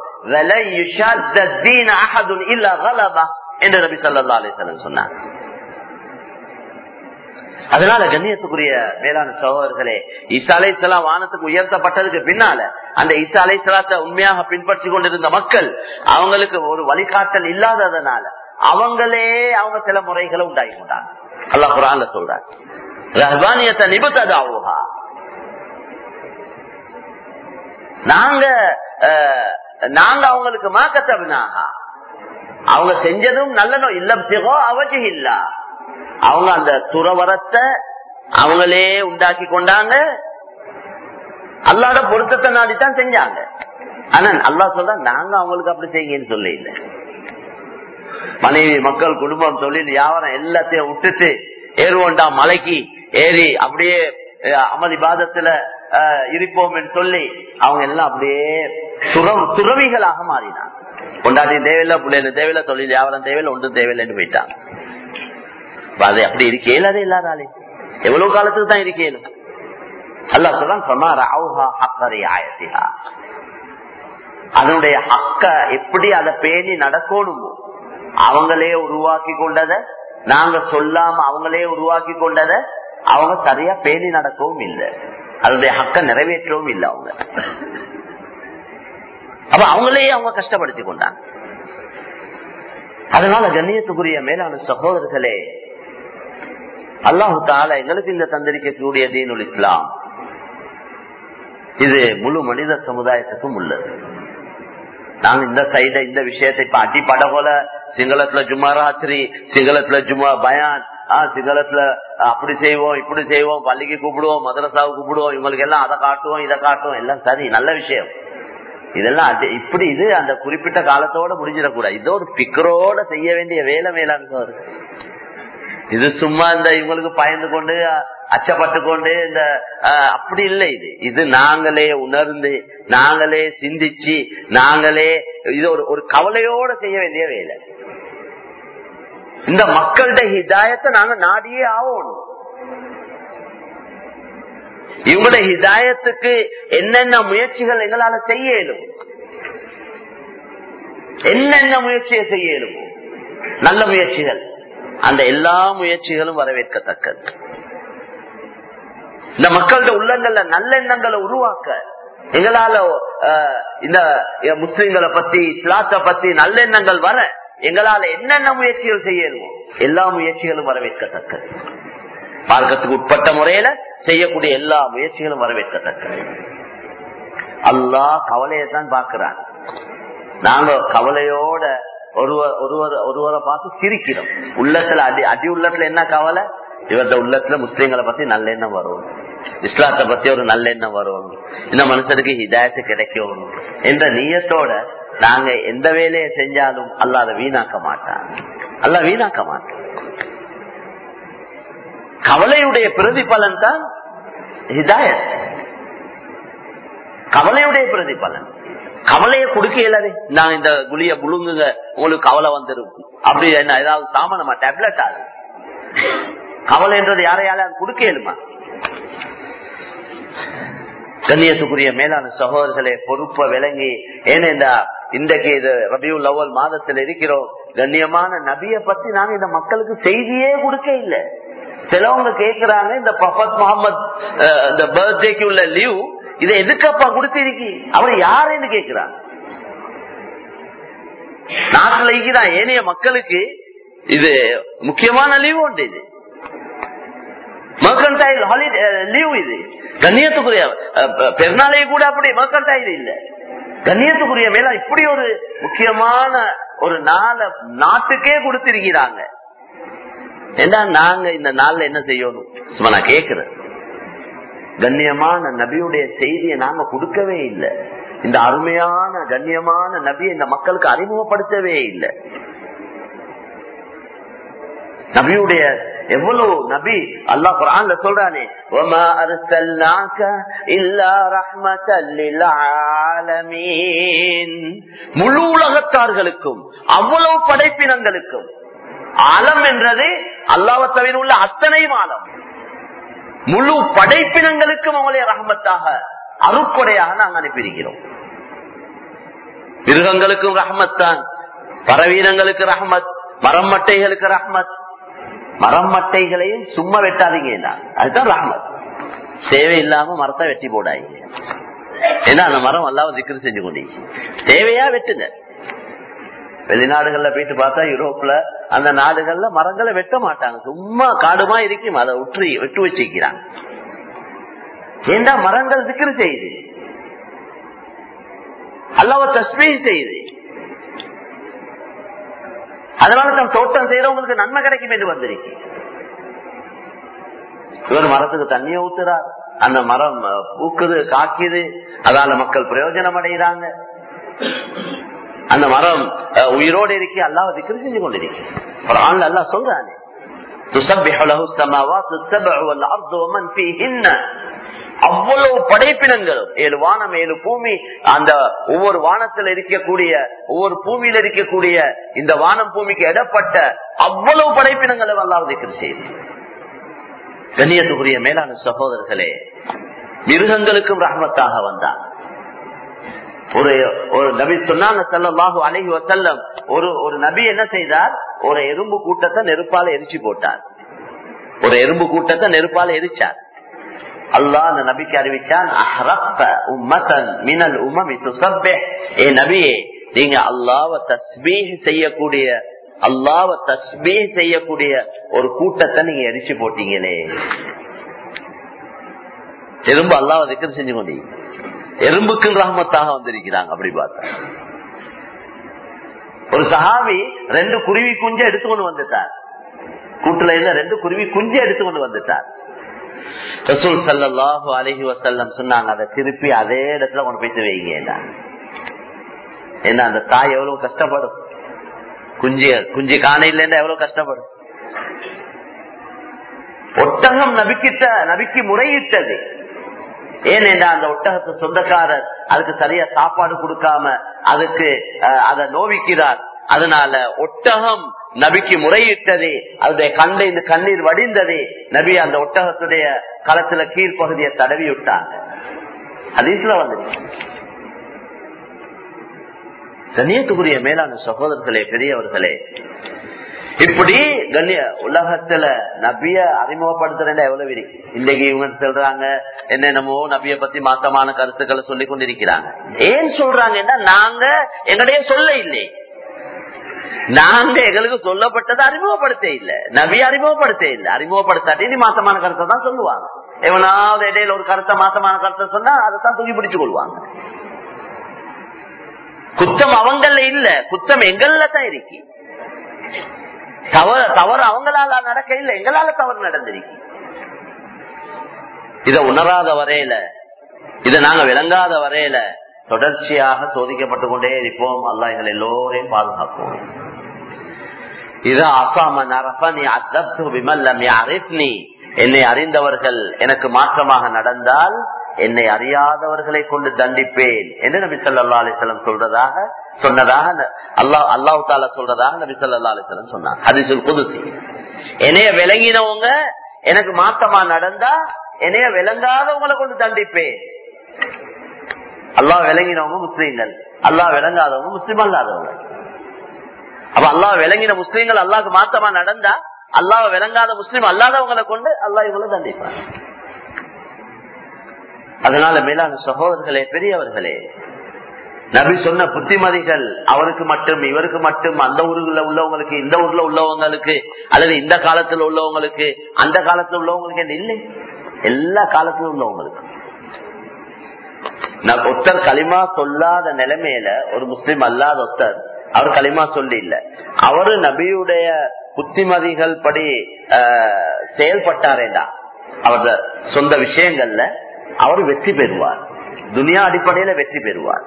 S1: என்று நபி சொல்லா அலிஸ்லம் சொன்னாங்க அதனால கண்ணியத்துக்குரிய மேலான சகோதரர்களே ஈசா அலைசலாம் வானத்துக்கு உயர்த்தப்பட்டதுக்கு பின்னால அந்த ஈசா அலைசலாத்தை உண்மையாக பின்பற்றி கொண்டிருந்த மக்கள் அவங்களுக்கு ஒரு வழிகாட்டல் இல்லாததுனால அவங்களே அவங்க சில முறைகளை உண்டாகி கொண்டாங்க அல்லாஹ் குரான்ல சொல்றாங்க ரஹ்பானியத்தை நிபுத்ததாவுகா நாங்க அஹ், நாங்க அவங்களுக்கு மாக்கத்தவினாகா அவங்க செஞ்சதும் நல்லனோ இல்லம் சிகோ அவஜி இல்லா அவங்க அந்த துறவரத்தை அவங்களே உண்டாக்கி கொண்டாங்க அல்லாட பொருத்தத்தை நாடித்தான் செஞ்சாங்க ஆனா அல்லா சொல்ற நாங்க அவங்களுக்கு அப்படி செய்யுங்கன்னு சொல்ல இல்லை மனைவி மக்கள் குடும்பம் தொழில் வியாபாரம் எல்லாத்தையும் விட்டுட்டு ஏறுவோண்டா மலைக்கு ஏறி அப்படியே அஹ், அமல் இபாதத்துல அஹ், இருப்போம் என்று சொல்லி அவங்க எல்லாம் அப்படியே துறவு துறவிகளாக மாறினாங்க கொண்டாட்டி தேவையில்லை பிள்ளைங்க தேவையில்லை தொழில் வியாபாரம் தேவையில்லை ஒன்றும் தேவையில்லைன்னு போயிட்டாங்க அப்ப அது அப்படி இருக்கேல அது இல்லாதாலே எவ்வளவு காலத்துக்கு தான் இருக்கேனும் அல்லா சொல்றான் அதனுடைய ஹக்க எப்படி அதை பேணி நடக்கணுமோ அவங்களே உருவாக்கி கொண்டத நாங்க சொல்லாம அவங்களே உருவாக்கி கொண்டத அவங்க சரியா பேணி நடக்கவும் இல்லை அதனுடைய ஹக்க நிறைவேற்றவும் இல்லை அவங்க அப்ப அவங்களே அவங்க கஷ்டப்படுத்தி கொண்டாங்க அதனால கண்ணியத்துக்குரிய மேலான சகோதரர்களே அல்லாஹு தால எங்களுக்கு இந்த தந்திரிக்கக்கூடிய தீனுல் இஸ்லாம் இது முழு மனித சமுதாயத்துக்கும் உள்ளது நாங்க இந்த சைட இந்த விஷயத்தை இப்ப அடிப்பட போல சிங்களத்துல ஜும்மா ராத்திரி சிங்களத்துல ஜும்மா பயான் ஆஹ் சிங்களத்துல அப்படி செய்வோம் இப்படி செய்வோம் பள்ளிக்கு கூப்பிடுவோம் மதரசாவுக்கு கூப்பிடுவோம் இவங்களுக்கு எல்லாம் அதை காட்டுவோம் இதை காட்டுவோம் எல்லாம் சரி நல்ல விஷயம் இதெல்லாம் அது- இப்படி இது அந்த குறிப்பிட்ட காலத்தோட முடிஞ்சிடக்கூடாது இதோ ஒரு பிக்கரோட செய்ய வேண்டிய வேலை மேலாண் இருக்கு இது சும்மா இந்த இவங்களுக்கு பயந்து கொண்டு அ- அச்சப்பட்டு கொண்டு இந்த அஹ், அப்படி இல்லை இது இது நாங்களே உணர்ந்து நாங்களே சிந்திச்சு நாங்களே இது ஒரு ஒரு கவலையோட செய்ய வேண்டிய வேலை இந்த மக்கள்கிட்ட ஹிதாயத்தை நாங்க நாடியே ஆகணும் இவங்களுடைய ஹிதாயத்துக்கு என்னென்ன முயற்சிகள் எங்களால செய்ய இயலும் என்னென்ன முயற்சியை செய்ய இயலும் நல்ல முயற்சிகள் அந்த எல்லா முயற்சிகளும் வரவேற்கத்தக்கது இந்த மக்களோட உள்ளங்கள்ல நல்லெண்ணங்களை உருவாக்க எங்களால அஹ், இந்த முஸ்லிம்களை பத்தி இஸ்லாத்தை பத்தி நல்லெண்ணங்கள் வர எங்களால என்னென்ன முயற்சிகள் செய்யணுமோ எல்லா முயற்சிகளும் வரவேற்கத்தக்கது மார்க்கத்துக்கு உட்பட்ட முறையில செய்யக்கூடிய எல்லா முயற்சிகளும் வரவேற்கத்தக்கது அல்லாஹ் கவலையை தான் பார்க்கிறான் நாங்க கவலையோட ஒருவர் ஒருவர் ஒருவரை பார்த்து சிரிக்கிறோம் உள்ளத்துல அடி அடி உள்ளத்துல என்ன கவலை இவரது உள்ளத்துல முஸ்லீம்களை பத்தி நல்லெண்ணம் வரும் இஸ்லாத்தை பத்தி ஒரு நல்லெண்ணம் வரும் இந்த மனுஷனுக்கு ஹிதாயத்து கிடைக்கும் என்ற நீயத்தோட நாங்க எந்த வேலையை செஞ்சாலும் அல்ல அதை வீணாக்க மாட்டான் அல்ல வீணாக்க மாட்டான் கவலையுடைய பிரதிபலன் தான் ஹிதாயத் கவலையுடைய பிரதிபலன் கவலையை கொடுக்க இயலாது நான் இந்த குளிய புழுங்குங்க உங்களுக்கு கவலை வந்துடும் அப்படி என்ன ஏதாவது சாமானமா டேப்லெட் ஆகுது கவலைன்றது யாரையால கொடுக்க இயலுமா கண்ணியத்துக்குரிய மேலான சகோதரர்களே பொறுப்ப விளங்கி ஏனென்றா இன்றைக்கு இது ரபியுல் அவ்வல் மாதத்தில் இருக்கிறோம் கண்ணியமான நபிய பத்தி நாங்க இந்த மக்களுக்கு செய்தியே கொடுக்க இல்லை சிலவங்க கேக்குறாங்க இந்த பஃபத் முகமது இந்த பர்த்டேக்கு உள்ள லீவ் இதை எதுக்கப்பா கொடுத்திருக்கி அவர் யாருன்னு கேக்குறாங்க நாட்டுல இருக்கிறான் ஏனைய மக்களுக்கு இது முக்கியமான லீவ் உண்டு இது மர்கன்டைல் ஹாலிடே லீவ் இது கண்ணியத்துக்குரிய பெருநாளைய கூட அப்படி மர்கன்டைல் இல்ல கண்ணியத்துக்குரிய மேல இப்படி ஒரு முக்கியமான ஒரு நாளை நாட்டுக்கே கொடுத்திருக்கிறாங்க ஏன்னா நாங்க இந்த நாள்ல என்ன செய்யணும் சும்மா நான் கேக்குறேன் கண்ணியமான நபியுடைய செய்தியை நாங்க கொடுக்கவே இல்லை இந்த அருமையான கண்ணியமான நபியை இந்த மக்களுக்கு அறிமுகப்படுத்தவே இல்லை நபியுடைய எவ்வளவு நபி அல்லாஹ் குரான்ல சொல்றானே وَمَا أَرْسَلْنَاكَ إِلَّا رَحْمَةً لِلْعَالَمِينَ முழு உலகத்தார்களுக்கும் அவ்வளவு படைப்பினங்களுக்கும் ஆலம் என்றது அல்லாஹ் தவிர உள்ள அத்தனையும் ஆலம் முழு படைப்பினங்களுக்கும் அவங்களே ரஹமத்தாக அருக்கொடையாக நாங்கள் அனுப்பியிருக்கிறோம் மிருகங்களுக்கும் ரஹமத் தான் பறவீனங்களுக்கு ரஹமத் மரம் மட்டைகளுக்கு ரஹமத் மரம் மட்டைகளையும் சும்மா வெட்டாதீங்க அதுதான் ரஹமத் தேவை இல்லாம மரத்தை வெட்டி போடாதீங்க ஏன்னா அந்த மரம் எல்லாம் திக்ரு செஞ்சு கொண்டீங்க தேவையா வெட்டுங்க வெளிநாடுகள்ல போயிட்டு பார்த்தா யூரோப்ல அந்த நாடுகள்ல மரங்களை வெட்ட மாட்டாங்க சும்மா காடுமா இருக்கும் அதை உற்று வெட்டு வச்சிருக்கிறாங்க ஏண்டா மரங்கள் திக்ரு செய்யுது அல்லாவ தஸ்மீ செய்யுது அதனால தன் தோட்டம் செய்யறவங்களுக்கு நன்மை கிடைக்கும் என்று வந்திருக்கு இவர் மரத்துக்கு தண்ணிய ஊத்துறார் அந்த மரம் பூக்குது காக்குது அதால மக்கள் பிரயோஜனம் அடைகிறாங்க அந்த மரம் உயிரோடு இருக்கி அல்லாஹ் திக்ரு செஞ்சு கொண்டிருக்கு குரான்ல அல்லாஹ் சொல்றானே تسبح له السماوات السبع والارض ومن فيهن அவ்வளவு படைப்பினங்களும் ஏழு வானம் ஏழு பூமி அந்த ஒவ்வொரு வானத்தில் இருக்கக்கூடிய ஒவ்வொரு பூமியில இருக்கக்கூடிய இந்த வானம் பூமிக்கு இடப்பட்ட அவ்வளவு படைப்பினங்களும் அல்லாஹ் திக்ரு செய்து கண்ணியத்துக்குரிய மேலான சகோதரர்களே மிருகங்களுக்கும் ரஹமத்தாக வந்தார் ஒரு ஒரு நபி சொன்னாங்க செல்லமாக அழகி வசல்லம் ஒரு ஒரு நபி என்ன செய்தார் ஒரு எறும்பு கூட்டத்தை நெருப்பால எரிச்சு போட்டார் ஒரு எறும்பு கூட்டத்தை நெருப்பால எரிச்சார் அல்லாஹ் அந்த நபிக்கு அறிவிச்சான் மினல் உமமி ஏ நபியே நீங்க அல்லாவ தஸ்பீஹ் செய்யக்கூடிய அல்லாவ தஸ்பீஹ் செய்யக்கூடிய ஒரு கூட்டத்தை நீங்க எரிச்சு போட்டீங்களே எறும்பு அல்லாவ திக்கர் செஞ்சு கொண்டீங்க எறும்புக்கு ரஹமத்தாக வந்திருக்கிறாங்க அப்படி பார்த்தா ஒரு சஹாவி ரெண்டு குருவி குஞ்ச எடுத்துக்கொண்டு வந்துட்டார் கூட்டுல இருந்த ரெண்டு குருவி குஞ்ச எடுத்துக்கொண்டு வந்துட்டார் ரசூல் சல்லாஹு அலஹி வசல்லம் சொன்னாங்க அதை திருப்பி அதே இடத்துல கொண்டு போயிட்டு வைங்க ஏன்னா அந்த தாய் எவ்வளவு கஷ்டப்படும் குஞ்சிய குஞ்சு காணையில இருந்து எவ்வளவு கஷ்டப்படும் ஒட்டகம் நபிக்கிட்ட நபிக்கு முறையிட்டது ஏனென்றா அந்த ஒட்டகத்து சொந்தக்காரர் அதுக்கு சரியா சாப்பாடு கொடுக்காம அதுக்கு அதை நோவிக்கிறார் அதனால ஒட்டகம் நபிக்கு முறையிட்டதே அதனுடைய கண்டை இந்த கண்ணீர் வடிந்ததே நபி அந்த ஒட்டகத்துடைய களத்துல கீழ்ப்பகுதியை தடவி விட்டாங்க அதீஸ்ல வந்து கண்ணியத்துக்குரிய மேலான சகோதரர்களே பெரியவர்களே இப்படி கண்ணிய உலகத்துல நபிய அறிமுகப்படுத்துறேன் எவ்வளவு இருக்கு இன்னைக்கு இவங்க சொல்றாங்க என்னென்னமோ நபிய பத்தி மாத்தமான கருத்துக்களை சொல்லி கொண்டிருக்கிறாங்க ஏன் சொல்றாங்கன்னா நாங்க எங்களுடைய சொல்ல இல்லை நாங்க எங்களுக்கு சொல்லப்பட்டதை அறிமுகப்படுத்த இல்ல நபி அறிமுகப்படுத்த இல்ல அறிமுகப்படுத்தாட்டி நீ மாசமான கருத்தை தான் சொல்லுவாங்க எவனாவது இடையில ஒரு கருத்தை மாசமான கருத்தை சொன்னா அதைத்தான் தூக்கி பிடிச்சு கொள்வாங்க குற்றம் அவங்கள இல்ல குற்றம் எங்கள்ல தான் இருக்கு தவறு தவறு அவங்களால நடக்க இல்ல எங்களால தவறு நடந்திருக்கு இத உணராத வரையில இத நாங்க விளங்காத வரையில தொடர்ச்சியாக சோதிக்கப்பட்டு கொண்டே இருப்போம் அல்லா எங்களை எல்லோரையும் பாதுகாப்போம் இது அசாம நரபனி அத்தப்து விமல்லம் யாரிஃப்னி என்னை அறிந்தவர்கள் எனக்கு மாற்றமாக நடந்தால் என்னை அறியாதவர்களை கொண்டு தண்டிப்பேன் என்று நபி சொல்லா அலிஸ்லம் சொல்றதாக சொன்னதாக அல்லாஹ் அல்லாஹு தாலா சொல்றதாக நபி சொல்லா அலிஸ்லம் சொன்னார் ஹதிசுல் புதுசி என்னைய விளங்கினவங்க எனக்கு மாற்றமா நடந்தா என்னைய விளங்காதவங்களை கொண்டு தண்டிப்பேன் அல்லாஹ் விளங்கினவங்க முஸ்லீம்கள் அல்லாஹ் விளங்காதவங்க முஸ்லீம் அல்லாதவங்க அப்ப அல்லாஹ் விளங்கின முஸ்லீம்கள் அல்லாஹ்க்கு மாத்தமா நடந்தா அல்லாஹ் விளங்காத முஸ்லீம் அல்லாதவங்களை கொண்டு அல்லாஹ் இவங்களை தண்டிப்பார் அதனால மேலான சகோதரர்களே பெரியவர்களே நபி சொன்ன புத்திமதிகள் அவருக்கு மட்டும் இவருக்கு மட்டும் அந்த ஊர்ல உள்ளவங்களுக்கு இந்த ஊர்ல உள்ளவங்களுக்கு அல்லது இந்த காலத்துல உள்ளவங்களுக்கு அந்த காலத்துல உள்ளவங்களுக்கு என்ன இல்லை எல்லா காலத்திலும் உள்ளவங்களுக்கு நான் ஒருத்தர் களிமா சொல்லாத நிலைமையில ஒரு முஸ்லீம் அல்லாத ஒருத்தர் அவர் களிமா சொல்லி இல்ல அவரு நபியுடைய புத்திமதிகள் படி செயல்பட்டாரேடா அவரது சொந்த விஷயங்கள்ல அவர் வெற்றி பெறுவார் துனியா அடிப்படையில வெற்றி பெறுவார்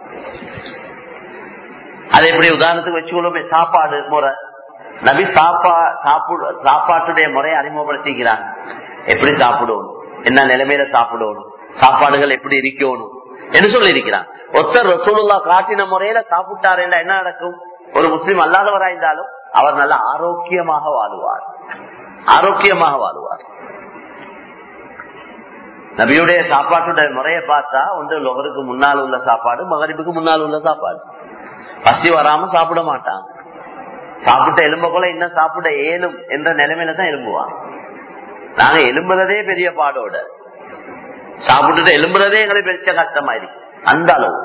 S1: அதை எப்படி உதாரணத்துக்கு வச்சுக்கொள்ளுமே சாப்பாடு முறை நபி சாப்பா சாப்பிடு சாப்பாட்டுடைய முறையை அறிமுகப்படுத்திக்கிறாங்க எப்படி சாப்பிடணும் என்ன நிலைமையில சாப்பிடணும் சாப்பாடுகள் எப்படி இருக்கணும் என்று சொல்லி இருக்கிறான் ஒருத்தர் ரசூலுல்லா காட்டின முறையில சாப்பிட்டாரு என்ன நடக்கும் ஒரு முஸ்லீம் அல்லாதவரா இருந்தாலும் அவர் நல்ல ஆரோக்கியமாக வாழுவார் ஆரோக்கியமாக வாழுவார் நபியுடைய சாப்பாட்டுடைய முறையை பார்த்தா ஒன்று லொகருக்கு முன்னால் உள்ள சாப்பாடு மகரிப்புக்கு முன்னால் உள்ள சாப்பாடு பசி வராம சாப்பிட மாட்டாங்க சாப்பிட்ட எலும்ப போல இன்னும் சாப்பிட ஏலும் என்ற நிலைமையில தான் எலும்புவாங்க நாங்க எலும்புறதே பெரிய பாடோட சாப்பிட்டுட்டு எலும்புறதே எங்களுக்கு பெரிய கஷ்டமாயிருக்கு அந்த அளவு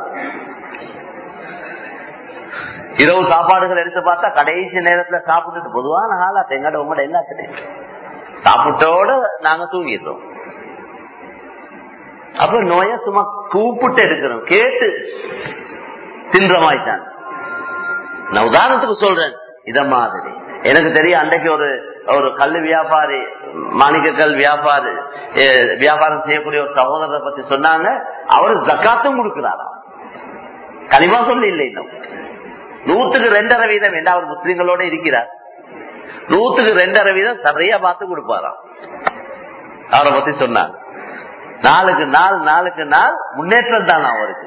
S1: இரவு சாப்பாடுகள் எடுத்து பார்த்தா கடைசி நேரத்துல சாப்பிட்டுட்டு பொதுவான ஆளாத்த எங்கட உங்களோட எல்லாத்துலையும் சாப்பிட்டோட நாங்க தூங்கிடுறோம் அப்ப நோய சும்மா கூப்பிட்டு எடுக்கிறோம் கேட்டு தின்ற மாதிரிதான் நான் உதாரணத்துக்கு சொல்றேன் இத மாதிரி எனக்கு தெரியும் அன்றைக்கு ஒரு ஒரு கல் வியாபாரி மாணிக்க கல் வியாபாரி வியாபாரம் செய்யக்கூடிய ஒரு சகோதரரை பத்தி சொன்னாங்க அவரு ஜக்காத்தும் கொடுக்கிறாராம் களிமா சொல்லி இல்லை இன்னும் நூத்துக்கு ரெண்டரை வீதம் என்ன அவர் முஸ்லீம்களோட இருக்கிறார் நூத்துக்கு ரெண்டரை வீதம் சரியா பார்த்து கொடுப்பாராம் அவரை பத்தி சொன்னாங்க நாளுக்கு நாள் நாளுக்கு நாள் முன்னேற்றம் தான் அவருக்கு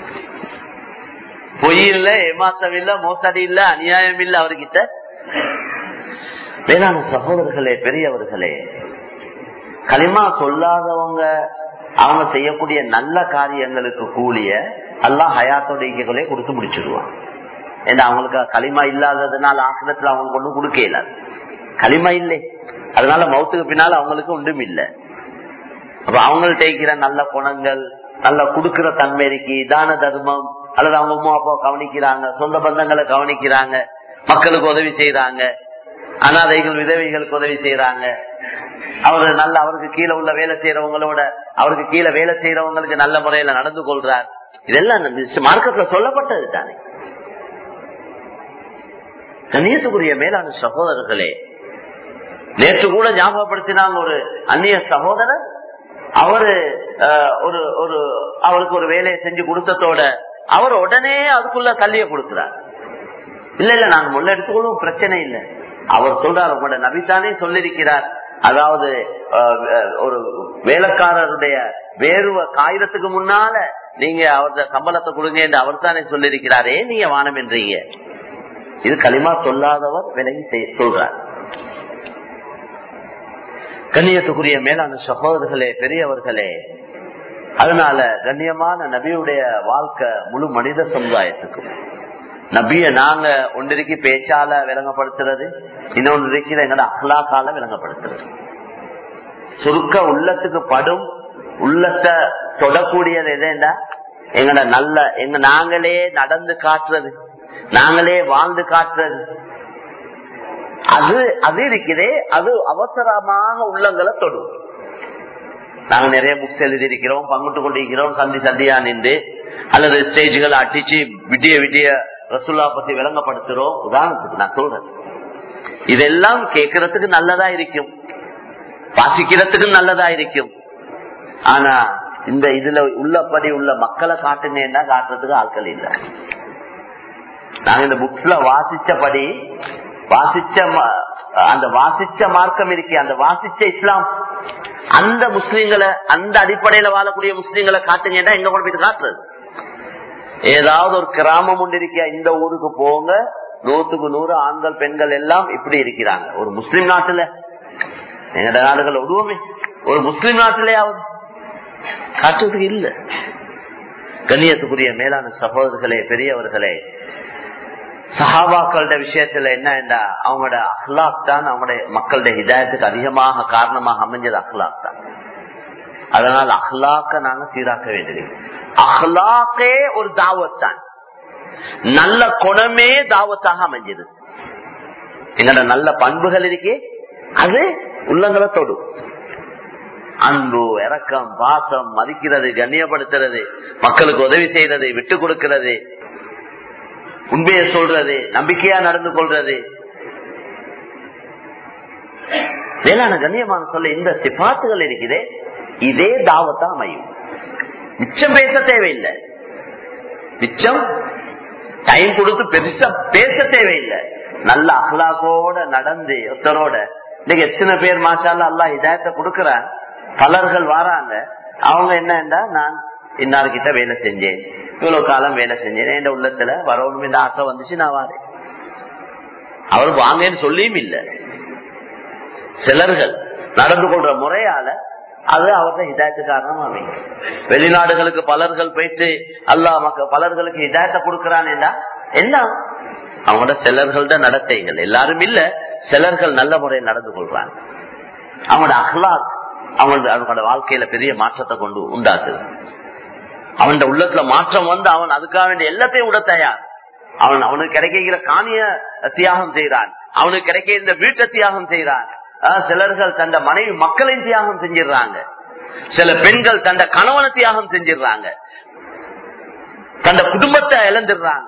S1: பொய் இல்ல ஏமாத்தம் இல்ல மோசடி இல்ல அநியாயம் இல்ல அவர்கிட்ட வேளாண் சகோதரர்களே பெரியவர்களே களிமா சொல்லாதவங்க அவங்க செய்யக்கூடிய நல்ல காரியங்களுக்கு கூலிய எல்லாம் ஹயாத்தோடைய கொடுத்து முடிச்சிருவான் ஏன்னா அவங்களுக்கு களிமா இல்லாததுனால ஆசிரத்துல அவங்க கொண்டு கொடுக்க இயலாது களிமா இல்லை அதனால மௌத்துக்கு பின்னால அவங்களுக்கு ஒன்றும் இல்லை அப்ப அவங்கள்ட்ட இருக்கிற நல்ல குணங்கள் நல்ல குடுக்கிற தன்மை இருக்கு தான தர்மம் அல்லது அவங்க அம்மா அப்பா கவனிக்கிறாங்க சொந்த பந்தங்களை கவனிக்கிறாங்க மக்களுக்கு உதவி செய்யறாங்க அனாதைகள் விதவைகளுக்கு உதவி செய்யறாங்க அவரு நல்ல அவருக்கு கீழே உள்ள வேலை செய்யறவங்களோட அவருக்கு கீழே வேலை செய்யறவங்களுக்கு நல்ல முறையில நடந்து கொள்றார் இதெல்லாம் மார்க்கத்துல சொல்லப்பட்டது தானே கண்ணியத்துக்குரிய மேலான சகோதரர்களே நேற்று கூட ஞாபகப்படுத்தினாங்க ஒரு அந்நிய சகோதரர் அவரு ஒரு ஒரு அவருக்கு ஒரு வேலையை செஞ்சு கொடுத்ததோட அவர் உடனே அதுக்குள்ள கல்வியை கொடுக்கிறார் இல்ல இல்ல நாங்க முள்ள எடுத்துக்கொள்ளும் பிரச்சனை இல்லை அவர் சொல்றார் உங்களோட நபித்தானே சொல்லிருக்கிறார் அதாவது ஒரு வேலைக்காரருடைய வேறுவ காகிதத்துக்கு முன்னால நீங்க அவரது சம்பளத்தை கொடுங்க என்று அவர் தானே சொல்லிருக்கிறாரே நீங்க வானம் என்றீங்க இது களிமா சொல்லாதவர் விலகி சொல்றார் கண்ணியத்துக்குரிய மேலான சகோதரர்களே பெரியவர்களே அதனால கண்ணியமான நபியுடைய வாழ்க்கை முழு மனித சமுதாயத்துக்கும் நபிய நாங்க ஒன்றிற்கு பேச்சால விளங்கப்படுத்துறது இன்னொன்று இருக்கிற எங்கட அஹ்லாக்கால விளங்கப்படுத்துறது சுருக்க உள்ளத்துக்கு படும் உள்ளத்தை தொடக்கூடியது எதேண்டா எங்கட நல்ல எங்க நாங்களே நடந்து காட்டுறது நாங்களே வாழ்ந்து காட்டுறது அது அது இருக்குதே அது அவசரமாக உள்ளங்களை தொடும் நாங்க நிறைய புக்ஸ் எழுதி இருக்கிறோம் பங்கிட்டு கொண்டிருக்கிறோம் சந்தி சந்தியா நின்று அல்லது ஸ்டேஜ்களை அட்டிச்சு விடிய விடிய ரசுல்லா பத்தி விளங்கப்படுத்துறோம் உதாரணத்துக்கு நான் சொல்றேன் இதெல்லாம் கேட்கறதுக்கு நல்லதா இருக்கும் வாசிக்கிறதுக்கு நல்லதா இருக்கும் ஆனா இந்த இதுல உள்ளபடி உள்ள மக்களை காட்டுங்கன்னா காட்டுறதுக்கு ஆட்கள் இல்லை நாங்க இந்த புக்ஸ்ல வாசிச்சபடி வாசிச்ச அந்த வாசிச்ச மார்க்கம் இருக்கே அந்த வாசிச்ச இஸ்லாம் அந்த முஸ்லீம்களை அந்த அடிப்படையில வாழக்கூடிய முஸ்லீம்களை காட்டுங்கன்னா எங்க கொண்டு போய் காட்டுறது ஏதாவது ஒரு கிராமம் ஒன்று இருக்கியா இந்த ஊருக்கு போங்க நூத்துக்கு நூறு ஆண்கள் பெண்கள் எல்லாம் இப்படி இருக்கிறாங்க ஒரு முஸ்லீம் நாட்டுல எங்கட நாடுகள் விடுவோமே ஒரு முஸ்லீம் நாட்டிலேயாவது காட்டுறதுக்கு இல்ல கண்ணியத்துக்குரிய மேலான சகோதரர்களே பெரியவர்களே சஹாபாக்களோட விஷயத்துல என்ன என்றா அவங்களோட அஹ்லாக் தான் அவங்களுடைய மக்களுடைய ஹிதாயத்துக்கு அதிகமாக காரணமாக அமைஞ்சது அஹ்லாக் தான் அதனால் அஹ்லாக்க நாங்க சீராக்க வேண்டியது அஹ்லாக்கே ஒரு தாவத் தான் நல்ல குணமே தாவத்தாக அமைஞ்சது எங்களோட நல்ல பண்புகள் இருக்கே அது உள்ளங்களை தொடும் அன்பு இறக்கம் பாசம் மதிக்கிறது கண்ணியப்படுத்துறது மக்களுக்கு உதவி செய்யறது விட்டு கொடுக்கிறது உண்மையை சொல்றது நம்பிக்கையா நடந்து கொள்றது வேளாண் கண்ணியமான சொல்ல இந்த சிபாத்துகள் இருக்குதே இதே தாவத்தா அமையும் மிச்சம் பேச தேவையில்லை மிச்சம் டைம் கொடுத்து பெருசா பேச தேவையில்லை நல்ல அஹ்லாக்கோட நடந்து ஒருத்தரோட இன்னைக்கு எத்தனை பேர் மாச்சால அல்லா இதாயத்தை கொடுக்கறான் பலர்கள் வராங்க அவங்க என்னன்னா நான் இன்னார்கிட்ட வேலை செஞ்சேன் இவ்வளவு காலம் வேலை செஞ்சேன் என் உள்ளத்துல வரணும் இந்த ஆசை வந்துச்சு நான் வாரேன் அவர் வாங்கன்னு சொல்லியும் இல்ல சிலர்கள் நடந்து கொள்ற முறையால அது அவர்த ஹிதாயத்து காரணமா அமையும் வெளிநாடுகளுக்கு பலர்கள் போயிட்டு அல்லா மக்க பலர்களுக்கு ஹிதாயத்தை கொடுக்கிறான் என்ன அவங்களோட சிலர்கள்ட நடத்தைகள் எல்லாரும் இல்ல சிலர்கள் நல்ல முறையில் நடந்து கொள்றாங்க அவங்களோட அஹ்லாக் அவங்களோட அவங்களோட வாழ்க்கையில பெரிய மாற்றத்தை கொண்டு உண்டாக்குது அவன் உள்ளத்துல மாற்றம் வந்து அவன் அதுக்காக வேண்டிய எல்லாத்தையும் விட தயார் அவன் அவனுக்கு கிடைக்கிற காணிய தியாகம் செய்யறான் அவனுக்கு கிடைக்க இந்த வீட்டை தியாகம் செய்யறான் சிலர்கள் தந்த மனைவி மக்களையும் தியாகம் செஞ்சிடறாங்க சில பெண்கள் தந்த கணவனை தியாகம் செஞ்சிடறாங்க தந்த குடும்பத்தை இழந்துடுறாங்க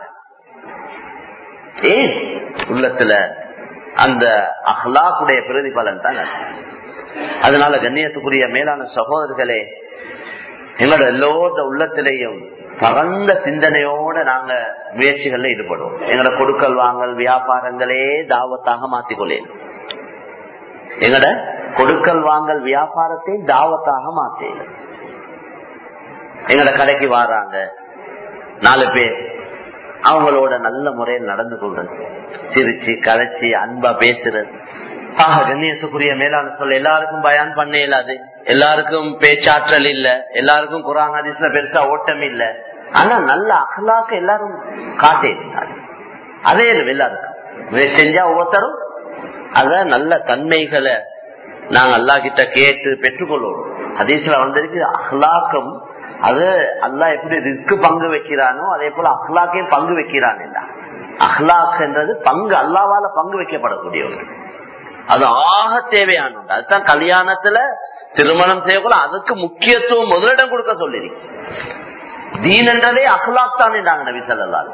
S1: ஏன் உள்ளத்துல அந்த அஹ்லாக்குடைய பிரதிபலன் தான் அதனால கண்ணியத்துக்குரிய மேலான சகோதரர்களே எங்களோட எல்லோட உள்ளத்திலையும் பரந்த சிந்தனையோட நாங்க முயற்சிகள்ல ஈடுபடுவோம் எங்களோட கொடுக்கல் வாங்கல் வியாபாரங்களே தாவத்தாக மாத்திக்கொள்ளேன் எங்கட கொடுக்கல் வாங்கல் வியாபாரத்தை தாவத்தாக மாத்தேன் எங்கட கடைக்கு வாராங்க நாலு பேர் அவங்களோட நல்ல முறையில் நடந்து கொள்றது சிரிச்சு கதைச்சு அன்பா பேசுறது ஆக கண்ணியத்துக்குரிய மேலான சொல்ல எல்லாருக்கும் பயான் பண்ண இயலாது எல்லாருக்கும் பேச்சாற்றல் இல்ல எல்லாருக்கும் குரான் ஹதீஸ்ல பெருசா ஓட்டம் இல்ல ஆனா நல்ல அகலாக்க எல்லாரும் காட்டியிருந்தாங்க அதே எல்லாருக்கும் செஞ்சா ஒவ்வொருத்தரும் அத நல்ல தன்மைகளை நாங்க அல்லா கிட்ட கேட்டு பெற்றுக்கொள்வோம் ஹதீஸ்ல வந்திருக்கு அஹ்லாக்கம் அது அல்லா எப்படி ரிஸ்க்கு பங்கு வைக்கிறானோ அதே போல அஹ்லாக்கையும் பங்கு வைக்கிறான் அஹ்லாக் என்றது பங்கு அல்லாவால பங்கு வைக்கப்படக்கூடிய ஒன்று அது ஆக தேவையான ஒன்று அதுதான் கல்யாணத்துல திருமணம் செய்யக்கூட அதுக்கு முக்கியத்துவம் முதலிடம் கொடுக்க சொல்லிருக்கு தீன் என்றதே அஹ்லாக் தான் என்றாங்க நபி சொல்லலாம்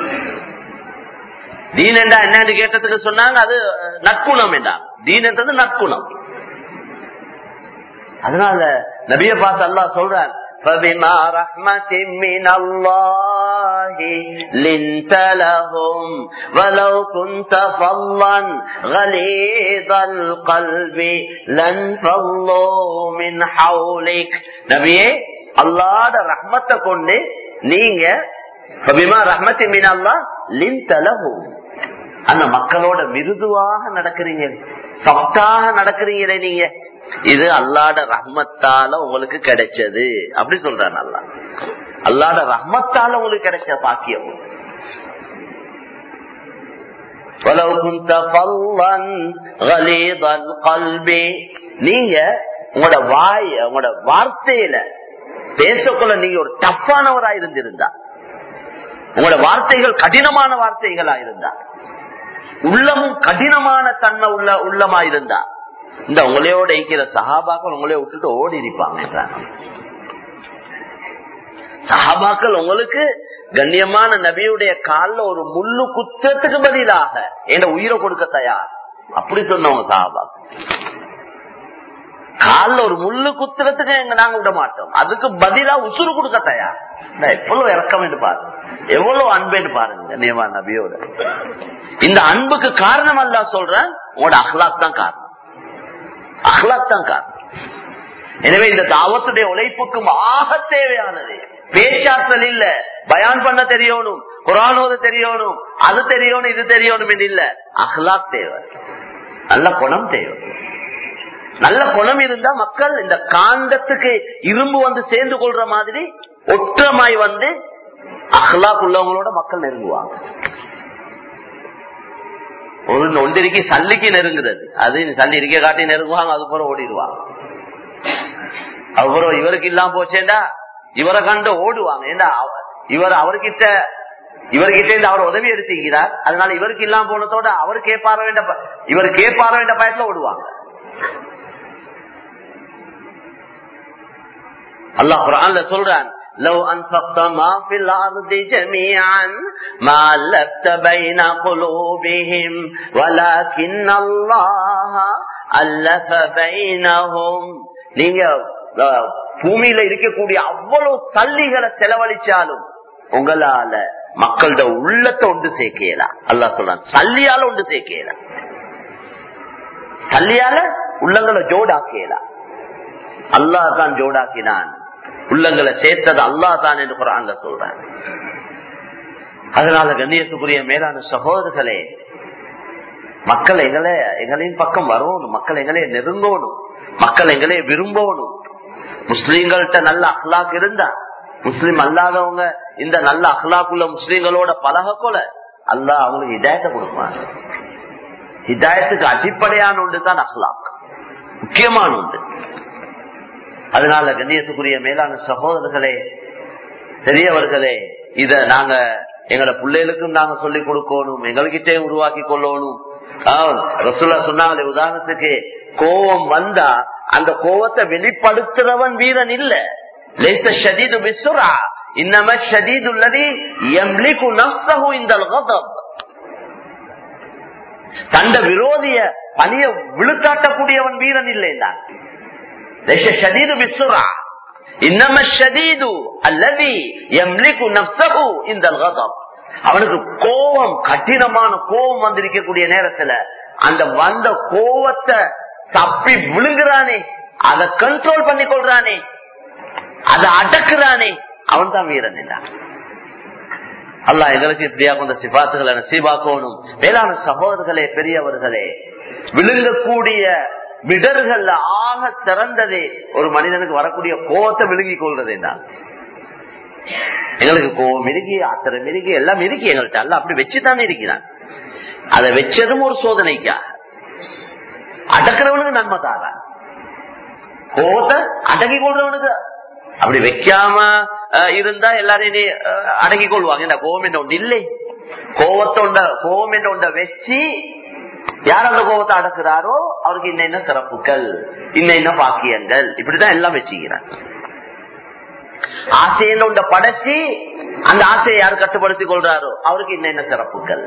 S1: தீன் என்றா என்னன்னு கேட்டதுக்கு சொன்னாங்க அது நற்குணம் என்றாங்க தீன் என்றது நற்குணம் அதனால நபிய பார்த்து அல்லா சொல்றான் فبما رحمة من الله لنت لهم ولو كنت فظا غليظ القلب لانفضوا من حولك நபியே அல்லாட ரஹ்மத்தை கொண்டு நீங்க பபிமா ரஹ்மத்தி மீன் அல்லா லின்தலகும் அந்த மக்களோட மிருதுவாக நடக்கிறீங்க சப்தாக நடக்கிறீங்களே நீங்க இது அல்லாட ரஹ்மத்தால உங்களுக்கு கிடைச்சது அப்படி சொல்றான் அல்லா அல்லாட ரஹ்மத்தால உங்களுக்கு கிடைச்ச பாக்கியம் நீங்க உங்களோட வாய் உங்களோட வார்த்தையில பேசக்குள்ள நீங்க ஒரு டஃப்பானவரா இருந்திருந்தா உங்களோட வார்த்தைகள் கடினமான வார்த்தைகளா இருந்தா உள்ளமும் கடினமான தன்மை உள்ள உள்ளமா இருந்தா இந்த உங்களையோட இருக்கிற சகாபாக்கள் உங்களைய விட்டுட்டு ஓடி இருப்பாங்க என்றாங்க. சஹாபாக்கள் உங்களுக்கு கண்ணியமான நபியுடைய கால்ல ஒரு முள்ளு குத்தத்துக்கு பதிலாக என் உயிரை கொடுக்க தயார் அப்படி சொன்னவங்க சஹாபாக்கள் கால்ல ஒரு முள்ளு குத்துறதுக்கு எங்க நாங்க விட மாட்டோம் அதுக்கு பதிலா உசுறு கொடுக்க தயார் நான் எவ்வளவு இறக்கம் என்று பாருங்க எவ்வளவு அன்பேன்னு பாருங்க கண்ணியமான நபியோட இந்த அன்புக்கு காரணம் அல்ல சொல்றேன் உங்களோட அஹ்லாக் தான் காரணம் அஹ்லாக் தான் காரணம் எனவே இந்த தாவத்துடைய உழைப்புக்கும் ஆக தேவையானது பேச்சாற்றல் இல்ல பயான் பண்ண தெரியணும் குரானோத தெரியணும் அது தெரியணும் இது தெரியணும் என்று இல்ல அஹ்லாக் தேவை நல்ல குணம் தேவை நல்ல குணம் இருந்தா மக்கள் இந்த காந்தத்துக்கு இரும்பு வந்து சேர்ந்து கொள்ற மாதிரி ஒற்றமாய் வந்து அஹ்லாக் உள்ளவங்களோட மக்கள் நெருங்குவாங்க ஒரு ஒன்றிற்கு சல்லிக்கு நெருங்குறது அது சல்லி இருக்க காட்டி நெருங்குவாங்க அது போல ஓடிடுவாங்க அப்புறம் இவருக்கு இல்லாம போச்சேண்டா இவரை கண்டு ஓடுவாங்க ஏண்டா அவ- இவர் அவர்கிட்ட இவர்கிட்ட இருந்து அவர் உதவி எடுத்துக்கிறார் அதனால இவருக்கு இல்லாம போனதோட அவர் கேட்பார வேண்ட ப- இவர் கேட்பார வேண்ட பயத்துல ஓடுவாங்க அல்லாஹ் குரான்ல சொல்றான் لو أنفقت ما في الأرض جميعا ما ألفت بين قلوبهم ولكن الله ألف بينهم நீங்க அஹ், பூமியில இருக்கக்கூடிய அவ்வளவு தள்ளிகளை செலவழிச்சாலும் உங்களால மக்களோட உள்ளத்தை ஒன்று சேர்க்கலாம் அல்லாஹ் சொல்றான் சல்லியால ஒன்று சேர்க்கலாம் சல்லியால உள்ளங்களை ஜோடாக்கலாம் அல்லாஹ் தான் ஜோடாக்கினான் உள்ளங்களை சேர்த்தது அல்லாஹ் தான் என்று குரான்ல சொல்றான் அதனால கண்ணியத்துக்குரிய மேலான சகோதரர்களே மக்கள் எங்களை எங்களின் பக்கம் வரணும் மக்கள் எங்களை நெருங்கணும் மக்கள் எங்களை விரும்பணும் முஸ்லீம்கள்ட்ட நல்ல அஹ்லாக் இருந்தா முஸ்லீம் அல்லாதவங்க இந்த நல்ல அஹ்லாக்குள்ள முஸ்லீம்களோட பழக கொல அல்லாஹ் அவங்களுக்கு ஹிதாயத்தை கொடுப்பாங்க ஹிதாயத்துக்கு அடிப்படையான ஒன்று தான் அஹ்லாக் முக்கியமான ஒன்று அதனால கண்ணியத்துக்குரிய மேலான சகோதரர்களே பெரியவர்களே இத நாங்க எங்களோட பிள்ளைகளுக்கும் நாங்க சொல்லிக் கொடுக்கணும் எங்ககிட்டே உருவாக்கி கொள்ளணும் ஆஹ் ரசூலா சொன்னாங்களே உதாரணத்துக்கு கோபம் வந்தா அந்த கோபத்தை வெளிப்படுத்துறவன் வீரன் இல்ல லேச ஷதீது பிசுரா இன்னம ஷதீது உள்ளதி எம்லிக்கு நஃப்ஸஹு இந்தல் கதப் தந்த விரோதிய பணிய விழுக்காட்டக்கூடியவன் வீரன் இல்லை தான் ليس الشديد بالسرعة إنما الشديد الذي يملك نفسه عند الغضب அவனுக்கு கோபம் கடினமான கோபம் வந்திருக்கக்கூடிய நேரத்துல அந்த வந்த கோபத்தை தப்பி விழுங்குறானே அதை கண்ட்ரோல் பண்ணி கொள்றானே அதை அடக்குறானே அவன் தான் வீரன் என்றான் அல்லா எங்களுக்கு இப்படியா கொஞ்சம் சிபாத்துகளை நசீபாக்கணும் மேலான சகோதரர்களே பெரியவர்களே விழுங்கக்கூடிய விடர்கள்ல ஆக சிறந்ததே ஒரு மனிதனுக்கு வரக்கூடிய கோபத்தை விழுங்கி கொள்றதே தான் எங்களுக்கு கோபம் இருக்கு ஆத்திரம் இருக்கு எல்லாம் இருக்கு எங்கள்கிட்ட அல்ல அப்படி வச்சுதானே இருக்கிறான் அதை வச்சதும் ஒரு சோதனைக்கா அடக்கிறவனுக்கு நன்மை தாரான் கோபத்தை அடக்கி கொள்றவனுக்கு அப்படி வைக்காம அஹ், இருந்தா எல்லாரையும் நீ, அஹ், அடக்கிக் கொள்வாங்க இந்த கோபம் என்ற ஒன்று இல்லை கோபத்தை உண்ட கோபம் என்ற ஒன்றை வச்சு யார் அந்த கோபத்தை அடக்குறாரோ அவருக்கு இன்ன என்ன சிறப்புகள் இன்ன என்ன பாக்கியங்கள் இப்படிதான் எல்லாம் வச்சுக்கிறான் ஆசையை உண்ட படைச்சு அந்த ஆசையை யார் கட்டுப்படுத்திக் கொள்றாரோ அவருக்கு இன்ன என்ன சிறப்புகள்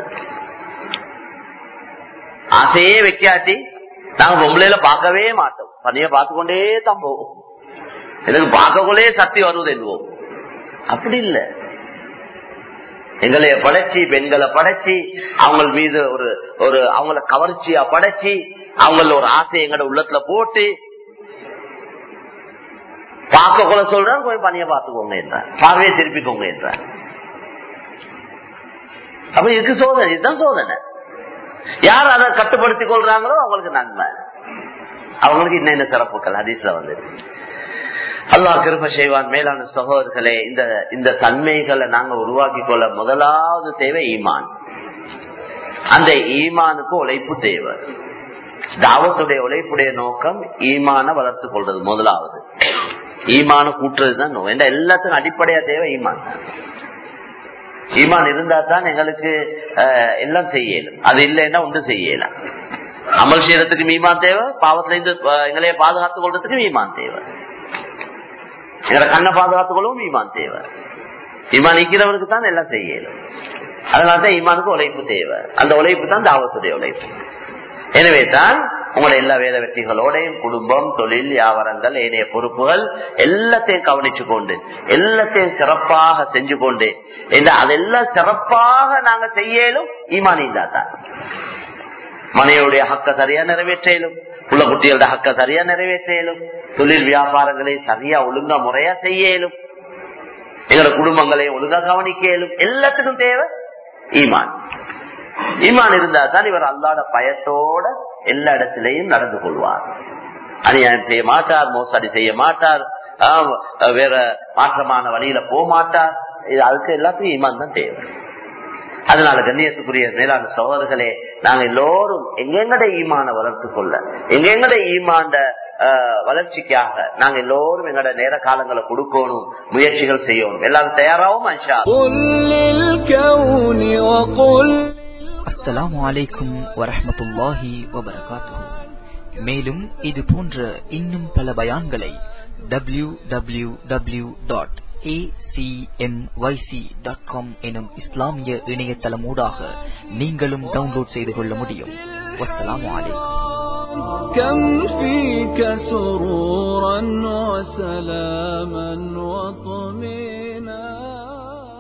S1: ஆசையே வைக்காட்டி நாங்க பொம்பளையில பார்க்கவே மாட்டோம் பணிய பார்த்து கொண்டே தான் போவோம் எனக்கு பார்க்கக்குள்ளே சக்தி வருவது என்போம் அப்படி இல்லை எங்களைய படைச்சு பெண்களை படைச்சு அவங்க மீது ஒரு ஒரு அவங்கள கவர்ச்சியா படைச்சு அவங்கள ஒரு ஆசை எங்கட உள்ளத்துல போட்டு பார்க்க கூட சொல்றான் கொஞ்சம் பணிய பார்த்துக்கோங்க என்றார் பார்வையை திருப்பிக்கோங்க என்றார் அப்ப இதுக்கு சோதனை இதுதான் சோதனை யார் அதை கட்டுப்படுத்திக் கொள்றாங்களோ அவங்களுக்கு நன்மை அவங்களுக்கு இன்ன சிறப்புகள் ஹதீஸ்ல வந்து அல்லாஹ் கிருப செய்வான் மேலான சகோதரர்களே இந்த இந்த தன்மைகளை நாங்க உருவாக்கி கொள்ள முதலாவது தேவை ஈமான் அந்த ஈமானுக்கு உழைப்பு தேவை தாவத்துடைய உழைப்புடைய நோக்கம் ஈமான வளர்த்துக் கொள்றது முதலாவது ஈமான கூட்டுறதுதான் நோக்கம் இந்த எல்லாத்துக்கும் அடிப்படையா தேவை ஈமான் ஈமான் இருந்தா தான் எங்களுக்கு அஹ், எல்லாம் செய்யலும் அது இல்லைன்னா ஒன்றும் செய்யலாம் அமல் செய்யறதுக்கு மீமான் தேவை பாவத்துல இருந்து அஹ், எங்களைய பாதுகாத்துக் கொள்றதுக்கு மீமான் தேவை எங்களை கண்ணை பாதுகாத்துக் கொள்ளவும் ஈமான் தேவை ஈமான் நிக்கிறவருக்கு தான் எல்லாம் செய்யலும் அதனாலதான் ஈமானுக்கு உழைப்பு தேவை அந்த உழைப்பு தான் தாவத்துடைய உழைப்பு எனவே தான் உங்களுடைய எல்லா வேலை வெற்றிகளோடையும் குடும்பம் தொழில் வியாபாரங்கள் ஏனைய பொறுப்புகள் எல்லாத்தையும் கவனிச்சு கொண்டு எல்லாத்தையும் சிறப்பாக செஞ்சு கொண்டு என்ன அதெல்லாம் சிறப்பாக நாங்க செய்யலும் ஈமான் இருந்தா தான் மனைவியுடைய ஹக்க சரியா நிறைவேற்றலும் புள்ள குட்டிகளோட ஹக்க சரியா நிறைவேற்றலும் தொழில் வியாபாரங்களை சரியா ஒழுங்கா முறையா செய்யலும் எங்களோட குடும்பங்களை ஒழுங்கா கவனிக்கலும் எல்லாத்துக்கும் தேவை ஈமான் ஈமான் இருந்தா தான் இவர் அல்லாத பயத்தோட எல்லா இடத்திலையும் நடந்து கொள்வார் அநியாயம் செய்ய மாட்டார் மோசடி செய்ய மாட்டார் ஆஹ், வேற மாற்றமான வழியில போக மாட்டார் இது அதுக்கு எல்லாத்துக்கும் ஈமான் தான் தேவை அதனால கண்ணியத்துக்குரிய மேலான சோதர்களே நாங்க எல்லோரும் எங்கெங்கட ஈமான வளர்த்து கொள்ள எங்கெங்கட ஈமாண்ட ஆஹ், வளர்ச்சிக்காக நாங்க எல்லோரும் எங்கட நேர காலங்களை கொடுக்கணும் முயற்சிகள் செய்யணும் எல்லாரும் தயாராகவும் அன்ஷா
S3: قل للكون وقل
S2: அஸ்ஸலாமு அலைக்கும் வரஹ்மத்துல்லாஹி வபரகாத்துஹு மேலும் இது போன்ற இன்னும் பல பயான்களை டபிள்யூ டபிள்யூ டபிள்யூ டாட் எனும் இஸ்லாமிய இணையதளமூடாக நீங்களும் டவுன்லோட் செய்து கொள்ள முடியும் வஸ்ஸலாமு அலைக்கும்
S3: كم فيك سرورا وسلاما وطمئنا